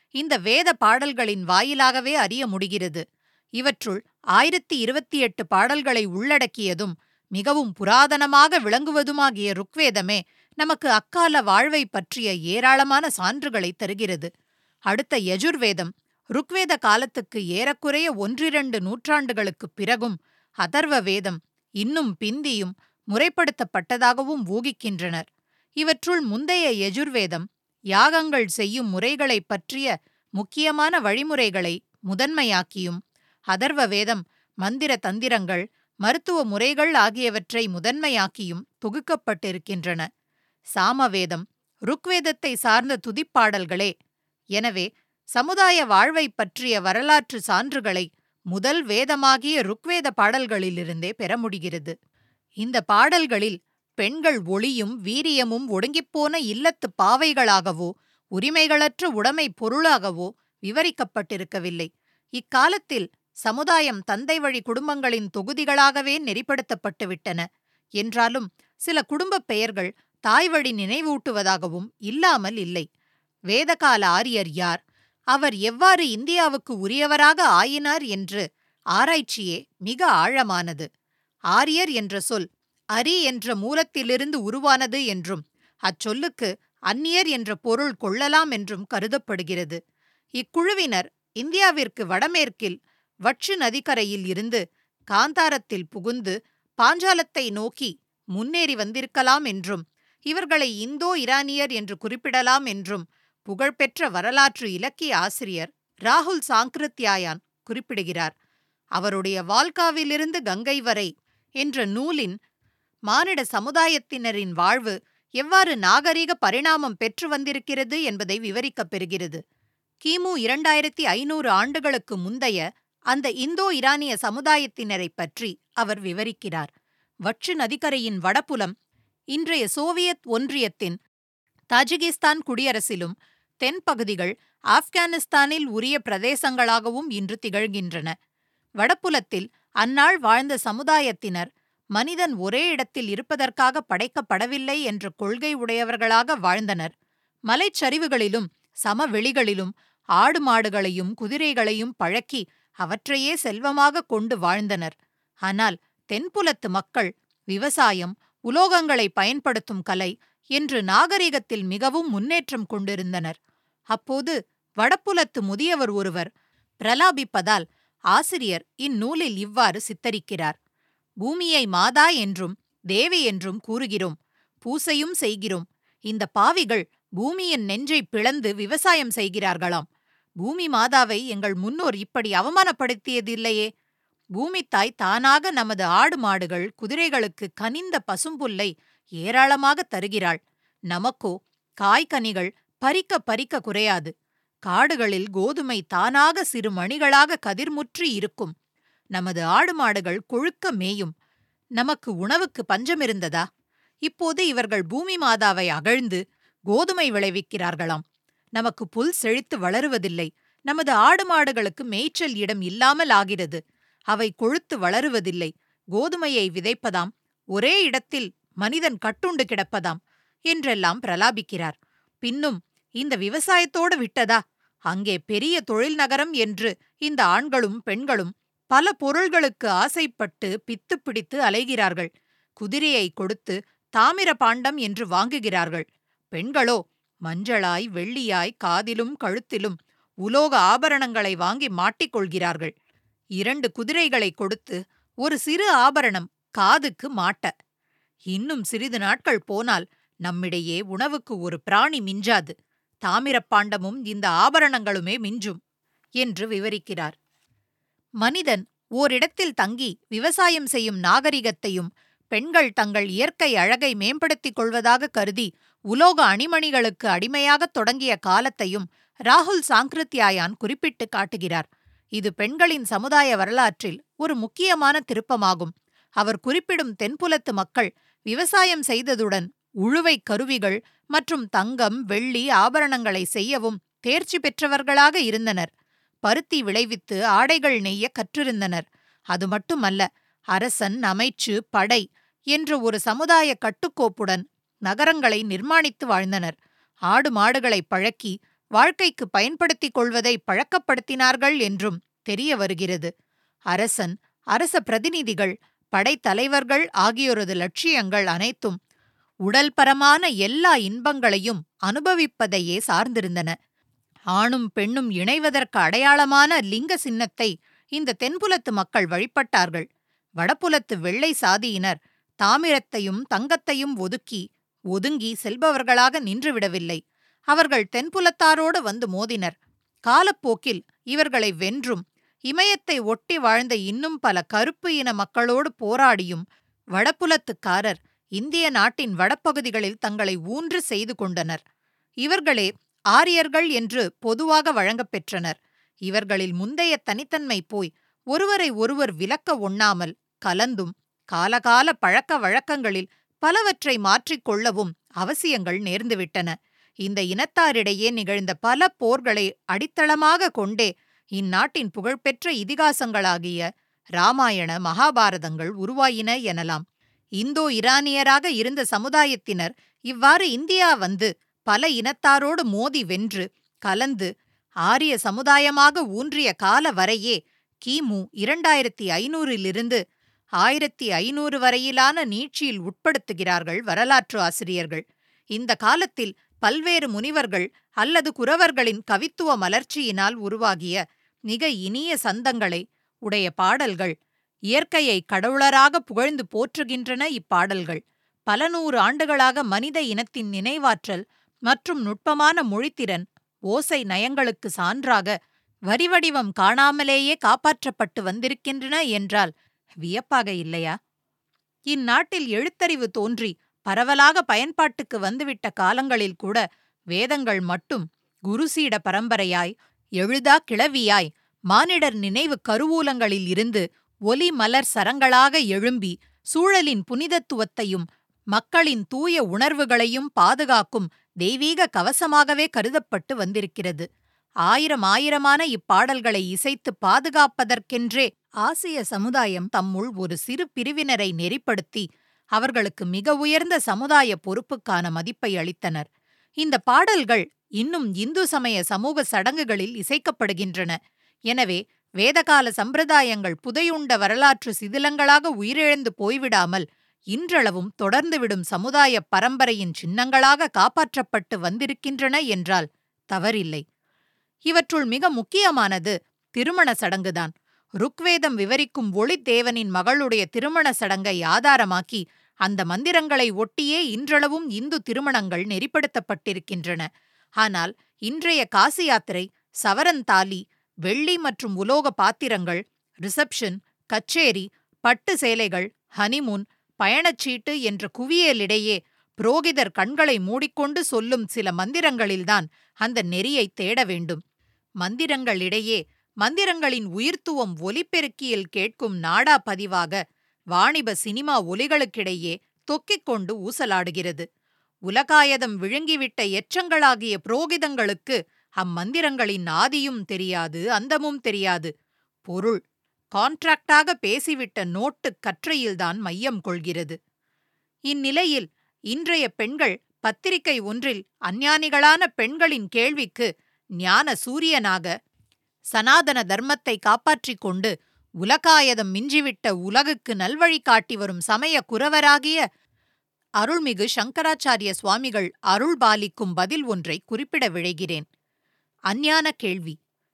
A: இந்த வேத பாடல்களின் வாயிலாகவே அறிய முடிகிறது இவற்றுள் ஆயிரத்தி இருபத்தி எட்டு பாடல்களை உள்ளடக்கியதும் மிகவும் புராதனமாக விளங்குவதுமாகிய ருக்வேதமே நமக்கு அக்கால வாழ்வை பற்றிய ஏராளமான சான்றுகளை தருகிறது அடுத்த யஜுர்வேதம் ருக்வேத காலத்துக்கு ஏறக்குறைய ஒன்றிரண்டு நூற்றாண்டுகளுக்குப் பிறகும் அதர்வ வேதம் இன்னும் பிந்தியும் முறைப்படுத்தப்பட்டதாகவும் ஊகிக்கின்றனர் இவற்றுள் முந்தைய யஜுர்வேதம் யாகங்கள் செய்யும் முறைகளைப் பற்றிய முக்கியமான வழிமுறைகளை முதன்மையாக்கியும் அதர்வ வேதம் மந்திர தந்திரங்கள் மருத்துவ முறைகள் ஆகியவற்றை முதன்மையாக்கியும் தொகுக்கப்பட்டிருக்கின்றன சாமவேதம் ருக்வேதத்தை சார்ந்த துதிப்பாடல்களே எனவே சமுதாய வாழ்வைப் பற்றிய வரலாற்று சான்றுகளை முதல் வேதமாகிய ருக்வேத பாடல்களிலிருந்தே பெற முடிகிறது இந்த பாடல்களில் பெண்கள் ஒளியும் வீரியமும் ஒடுங்கிப்போன இல்லத்துப் பாவைகளாகவோ உரிமைகளற்ற உடைமை பொருளாகவோ விவரிக்கப்பட்டிருக்கவில்லை இக்காலத்தில் சமுதாயம் தந்தை வழி குடும்பங்களின் தொகுதிகளாகவே நெறிப்படுத்தப்பட்டுவிட்டன என்றாலும் சில குடும்பப் பெயர்கள் தாய்வழி நினைவூட்டுவதாகவும் இல்லாமல் இல்லை வேதகால ஆரியர் யார் அவர் எவ்வாறு இந்தியாவுக்கு உரியவராக ஆயினார் என்று ஆராய்ச்சியே மிக ஆழமானது ஆரியர் என்ற சொல் அரி என்ற மூலத்திலிருந்து உருவானது என்றும் அச்சொல்லுக்கு அந்நியர் என்ற பொருள் கொள்ளலாம் என்றும் கருதப்படுகிறது இக்குழுவினர் இந்தியாவிற்கு வடமேற்கில் வட்சு நதிக்கரையில் இருந்து காந்தாரத்தில் புகுந்து பாஞ்சாலத்தை நோக்கி முன்னேறி வந்திருக்கலாம் என்றும் இவர்களை இந்தோ இரானியர் என்று குறிப்பிடலாம் என்றும் புகழ்பெற்ற வரலாற்று இலக்கிய ஆசிரியர் ராகுல் சாங்கிருத்யாயான் குறிப்பிடுகிறார் அவருடைய வால்காவிலிருந்து கங்கை வரை என்ற நூலின் மானிட சமுதாயத்தினரின் வாழ்வு எவ்வாறு நாகரிக பரிணாமம் பெற்று வந்திருக்கிறது என்பதை விவரிக்கப் பெறுகிறது கிமு இரண்டாயிரத்தி ஐநூறு ஆண்டுகளுக்கு முந்தைய அந்த இந்தோ இரானிய சமுதாயத்தினரைப் பற்றி அவர் விவரிக்கிறார் வட்சு நதிக்கரையின் வடபுலம் இன்றைய சோவியத் ஒன்றியத்தின் தஜிகிஸ்தான் குடியரசிலும் தென்பகுதிகள் ஆப்கானிஸ்தானில் உரிய பிரதேசங்களாகவும் இன்று திகழ்கின்றன வடபுலத்தில் அந்நாள் வாழ்ந்த சமுதாயத்தினர் மனிதன் ஒரே இடத்தில் இருப்பதற்காக படைக்கப்படவில்லை என்ற கொள்கை உடையவர்களாக வாழ்ந்தனர் மலைச்சரிவுகளிலும் சமவெளிகளிலும் ஆடு மாடுகளையும் குதிரைகளையும் பழக்கி அவற்றையே செல்வமாக கொண்டு வாழ்ந்தனர் ஆனால் தென்புலத்து மக்கள் விவசாயம் உலோகங்களை பயன்படுத்தும் கலை என்று நாகரிகத்தில் மிகவும் முன்னேற்றம் கொண்டிருந்தனர் அப்போது வடப்புலத்து முதியவர் ஒருவர் பிரலாபிப்பதால் ஆசிரியர் இந்நூலில் இவ்வாறு சித்தரிக்கிறார் பூமியை மாதா என்றும் தேவி என்றும் கூறுகிறோம் பூசையும் செய்கிறோம் இந்த பாவிகள் பூமியின் நெஞ்சை பிளந்து விவசாயம் செய்கிறார்களாம் பூமி மாதாவை எங்கள் முன்னோர் இப்படி அவமானப்படுத்தியதில்லையே பூமித்தாய் தானாக நமது ஆடு மாடுகள் குதிரைகளுக்கு கனிந்த பசும்புல்லை ஏராளமாக தருகிறாள் நமக்கோ காய்கனிகள் பறிக்க பறிக்க குறையாது காடுகளில் கோதுமை தானாக சிறு மணிகளாக கதிர்முற்றி இருக்கும் நமது ஆடு மாடுகள் கொழுக்க மேயும் நமக்கு உணவுக்கு பஞ்சமிருந்ததா இப்போது இவர்கள் பூமி மாதாவை அகழ்ந்து கோதுமை விளைவிக்கிறார்களாம் நமக்கு புல் செழித்து வளருவதில்லை நமது ஆடு மாடுகளுக்கு மேய்ச்சல் இடம் இல்லாமல் ஆகிறது அவை கொழுத்து வளருவதில்லை கோதுமையை விதைப்பதாம் ஒரே இடத்தில் மனிதன் கட்டுண்டு கிடப்பதாம் என்றெல்லாம் பிரலாபிக்கிறார் பின்னும் இந்த விவசாயத்தோடு விட்டதா அங்கே பெரிய தொழில் நகரம் என்று இந்த ஆண்களும் பெண்களும் பல பொருள்களுக்கு ஆசைப்பட்டு பித்து பிடித்து அலைகிறார்கள் குதிரையை கொடுத்து தாமிர பாண்டம் என்று வாங்குகிறார்கள் பெண்களோ மஞ்சளாய் வெள்ளியாய் காதிலும் கழுத்திலும் உலோக ஆபரணங்களை வாங்கி மாட்டிக்கொள்கிறார்கள் இரண்டு குதிரைகளை கொடுத்து ஒரு சிறு ஆபரணம் காதுக்கு மாட்ட இன்னும் சிறிது நாட்கள் போனால் நம்மிடையே உணவுக்கு ஒரு பிராணி மிஞ்சாது தாமிரப்பாண்டமும் இந்த ஆபரணங்களுமே மிஞ்சும் என்று விவரிக்கிறார் மனிதன் ஓரிடத்தில் தங்கி விவசாயம் செய்யும் நாகரிகத்தையும் பெண்கள் தங்கள் இயற்கை அழகை மேம்படுத்திக் கொள்வதாக கருதி உலோக அணிமணிகளுக்கு அடிமையாகத் தொடங்கிய காலத்தையும் ராகுல் சாங்கிருத்யாயான் குறிப்பிட்டு காட்டுகிறார் இது பெண்களின் சமுதாய வரலாற்றில் ஒரு முக்கியமான திருப்பமாகும் அவர் குறிப்பிடும் தென்புலத்து மக்கள் விவசாயம் செய்ததுடன் உழுவை கருவிகள் மற்றும் தங்கம் வெள்ளி ஆபரணங்களை செய்யவும் தேர்ச்சி பெற்றவர்களாக இருந்தனர் பருத்தி விளைவித்து ஆடைகள் நெய்ய கற்றிருந்தனர் அது மட்டுமல்ல அரசன் அமைச்சு படை என்ற ஒரு சமுதாய கட்டுக்கோப்புடன் நகரங்களை நிர்மாணித்து வாழ்ந்தனர் ஆடு மாடுகளை பழக்கி வாழ்க்கைக்கு பயன்படுத்திக் கொள்வதை பழக்கப்படுத்தினார்கள் என்றும் தெரிய வருகிறது அரசன் அரச பிரதிநிதிகள் படைத்தலைவர்கள் ஆகியோரது லட்சியங்கள் அனைத்தும் உடல்பரமான எல்லா இன்பங்களையும் அனுபவிப்பதையே சார்ந்திருந்தன ஆணும் பெண்ணும் இணைவதற்கு அடையாளமான லிங்க சின்னத்தை இந்த தென்புலத்து மக்கள் வழிபட்டார்கள் வடபுலத்து வெள்ளை சாதியினர் தாமிரத்தையும் தங்கத்தையும் ஒதுக்கி ஒதுங்கி செல்பவர்களாக நின்றுவிடவில்லை அவர்கள் தென்புலத்தாரோடு வந்து மோதினர் காலப்போக்கில் இவர்களை வென்றும் இமயத்தை ஒட்டி வாழ்ந்த இன்னும் பல கருப்பு இன மக்களோடு போராடியும் வடபுலத்துக்காரர் இந்திய நாட்டின் வடப்பகுதிகளில் தங்களை ஊன்று செய்து கொண்டனர் இவர்களே ஆரியர்கள் என்று பொதுவாக வழங்கப் பெற்றனர் இவர்களில் முந்தைய தனித்தன்மை போய் ஒருவரை ஒருவர் விலக்க ஒண்ணாமல் கலந்தும் காலகால பழக்க வழக்கங்களில் பலவற்றை மாற்றிக்கொள்ளவும் அவசியங்கள் நேர்ந்துவிட்டன இந்த இனத்தாரிடையே நிகழ்ந்த பல போர்களை அடித்தளமாக கொண்டே இந்நாட்டின் புகழ்பெற்ற இதிகாசங்களாகிய ராமாயண மகாபாரதங்கள் உருவாயின எனலாம் இந்தோ இரானியராக இருந்த சமுதாயத்தினர் இவ்வாறு இந்தியா வந்து பல இனத்தாரோடு மோதி வென்று கலந்து ஆரிய சமுதாயமாக ஊன்றிய கால வரையே கிமு இரண்டாயிரத்தி ஐநூறிலிருந்து ஆயிரத்தி ஐநூறு வரையிலான நீட்சியில் உட்படுத்துகிறார்கள் வரலாற்று ஆசிரியர்கள் இந்த காலத்தில் பல்வேறு முனிவர்கள் அல்லது குரவர்களின் கவித்துவ மலர்ச்சியினால் உருவாகிய மிக இனிய சந்தங்களை உடைய பாடல்கள் இயற்கையை கடவுளராக புகழ்ந்து போற்றுகின்றன இப்பாடல்கள் பல நூறு ஆண்டுகளாக மனித இனத்தின் நினைவாற்றல் மற்றும் நுட்பமான மொழித்திறன் ஓசை நயங்களுக்கு சான்றாக வரிவடிவம் காணாமலேயே காப்பாற்றப்பட்டு வந்திருக்கின்றன என்றால் வியப்பாக இல்லையா இந்நாட்டில் எழுத்தறிவு தோன்றி பரவலாக பயன்பாட்டுக்கு வந்துவிட்ட காலங்களில் கூட வேதங்கள் மட்டும் குருசீட பரம்பரையாய் எழுதா கிளவியாய் மானிடர் நினைவு கருவூலங்களில் இருந்து ஒலி மலர் சரங்களாக எழும்பி சூழலின் புனிதத்துவத்தையும் மக்களின் தூய உணர்வுகளையும் பாதுகாக்கும் தெய்வீக கவசமாகவே கருதப்பட்டு வந்திருக்கிறது ஆயிரம் ஆயிரமான இப்பாடல்களை இசைத்து பாதுகாப்பதற்கென்றே ஆசிய சமுதாயம் தம்முள் ஒரு சிறு பிரிவினரை நெறிப்படுத்தி அவர்களுக்கு மிக உயர்ந்த சமுதாய பொறுப்புக்கான மதிப்பை அளித்தனர் இந்த பாடல்கள் இன்னும் இந்து சமய சமூக சடங்குகளில் இசைக்கப்படுகின்றன எனவே வேதகால சம்பிரதாயங்கள் புதையுண்ட வரலாற்று சிதிலங்களாக உயிரிழந்து போய்விடாமல் இன்றளவும் தொடர்ந்துவிடும் சமுதாய பரம்பரையின் சின்னங்களாக காப்பாற்றப்பட்டு வந்திருக்கின்றன என்றால் தவறில்லை இவற்றுள் மிக முக்கியமானது திருமண சடங்குதான் ருக்வேதம் விவரிக்கும் ஒளித்தேவனின் மகளுடைய திருமண சடங்கை ஆதாரமாக்கி அந்த மந்திரங்களை ஒட்டியே இன்றளவும் இந்து திருமணங்கள் நெறிப்படுத்தப்பட்டிருக்கின்றன ஆனால் இன்றைய காசி யாத்திரை சவரன் தாலி வெள்ளி மற்றும் உலோக பாத்திரங்கள் ரிசப்ஷன் கச்சேரி பட்டு சேலைகள் ஹனிமூன் பயணச்சீட்டு என்ற குவியலிடையே புரோகிதர் கண்களை மூடிக்கொண்டு சொல்லும் சில மந்திரங்களில்தான் அந்த நெறியை தேட வேண்டும் மந்திரங்களிடையே மந்திரங்களின் உயிர்த்துவம் ஒலிபெருக்கியில் கேட்கும் நாடா பதிவாக வாணிப சினிமா ஒலிகளுக்கிடையே தொக்கிக் கொண்டு ஊசலாடுகிறது உலகாயதம் விழுங்கிவிட்ட எச்சங்களாகிய புரோகிதங்களுக்கு அம்மந்திரங்களின் ஆதியும் தெரியாது அந்தமும் தெரியாது பொருள் கான்ட்ராக்டாக பேசிவிட்ட நோட்டு கற்றையில்தான் மையம் கொள்கிறது இந்நிலையில் இன்றைய பெண்கள் பத்திரிகை ஒன்றில் அஞ்ஞானிகளான பெண்களின் கேள்விக்கு ஞான சூரியனாக சனாதன தர்மத்தை காப்பாற்றிக் கொண்டு உலகாயதம் மிஞ்சிவிட்ட உலகுக்கு நல்வழி காட்டி வரும் சமய குரவராகிய அருள்மிகு சங்கராச்சாரிய சுவாமிகள் அருள் பாலிக்கும் பதில் ஒன்றை குறிப்பிட விழைகிறேன் அஞ்ஞான கேள்வி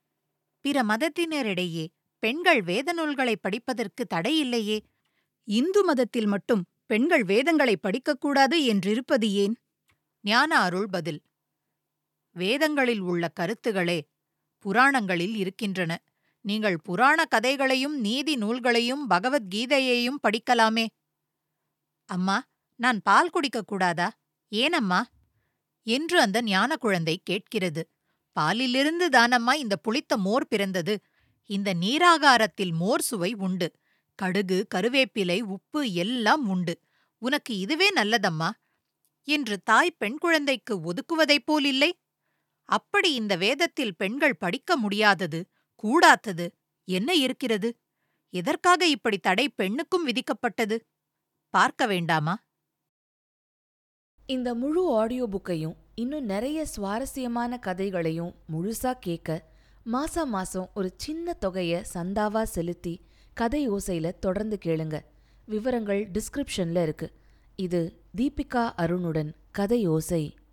A: பிற மதத்தினரிடையே பெண்கள் வேத நூல்களை படிப்பதற்கு தடையில்லையே இந்து மதத்தில் மட்டும் பெண்கள் வேதங்களை படிக்கக்கூடாது என்றிருப்பது ஏன் ஞான அருள் பதில் வேதங்களில் உள்ள கருத்துகளே புராணங்களில் இருக்கின்றன நீங்கள் புராண கதைகளையும் நீதி நூல்களையும் பகவத்கீதையையும் படிக்கலாமே அம்மா நான் பால் குடிக்கக் கூடாதா ஏனம்மா என்று அந்த ஞான குழந்தை கேட்கிறது பாலிலிருந்து தானம்மா இந்த புளித்த மோர் பிறந்தது இந்த நீராகாரத்தில் மோர் சுவை உண்டு கடுகு கருவேப்பிலை உப்பு எல்லாம் உண்டு உனக்கு இதுவே நல்லதம்மா என்று தாய் பெண் குழந்தைக்கு ஒதுக்குவதைப் போல் இல்லை அப்படி இந்த வேதத்தில் பெண்கள் படிக்க முடியாதது கூடாத்தது என்ன இருக்கிறது எதற்காக இப்படி தடை பெண்ணுக்கும் விதிக்கப்பட்டது பார்க்க வேண்டாமா
B: இந்த முழு ஆடியோ புக்கையும் இன்னும் நிறைய சுவாரஸ்யமான கதைகளையும் முழுசா கேட்க மாசா மாசம் ஒரு சின்ன தொகையை சந்தாவா செலுத்தி கதை ஓசையில தொடர்ந்து கேளுங்க விவரங்கள் டிஸ்கிரிப்ஷன்ல இருக்கு இது தீபிகா அருணுடன் கதை ஓசை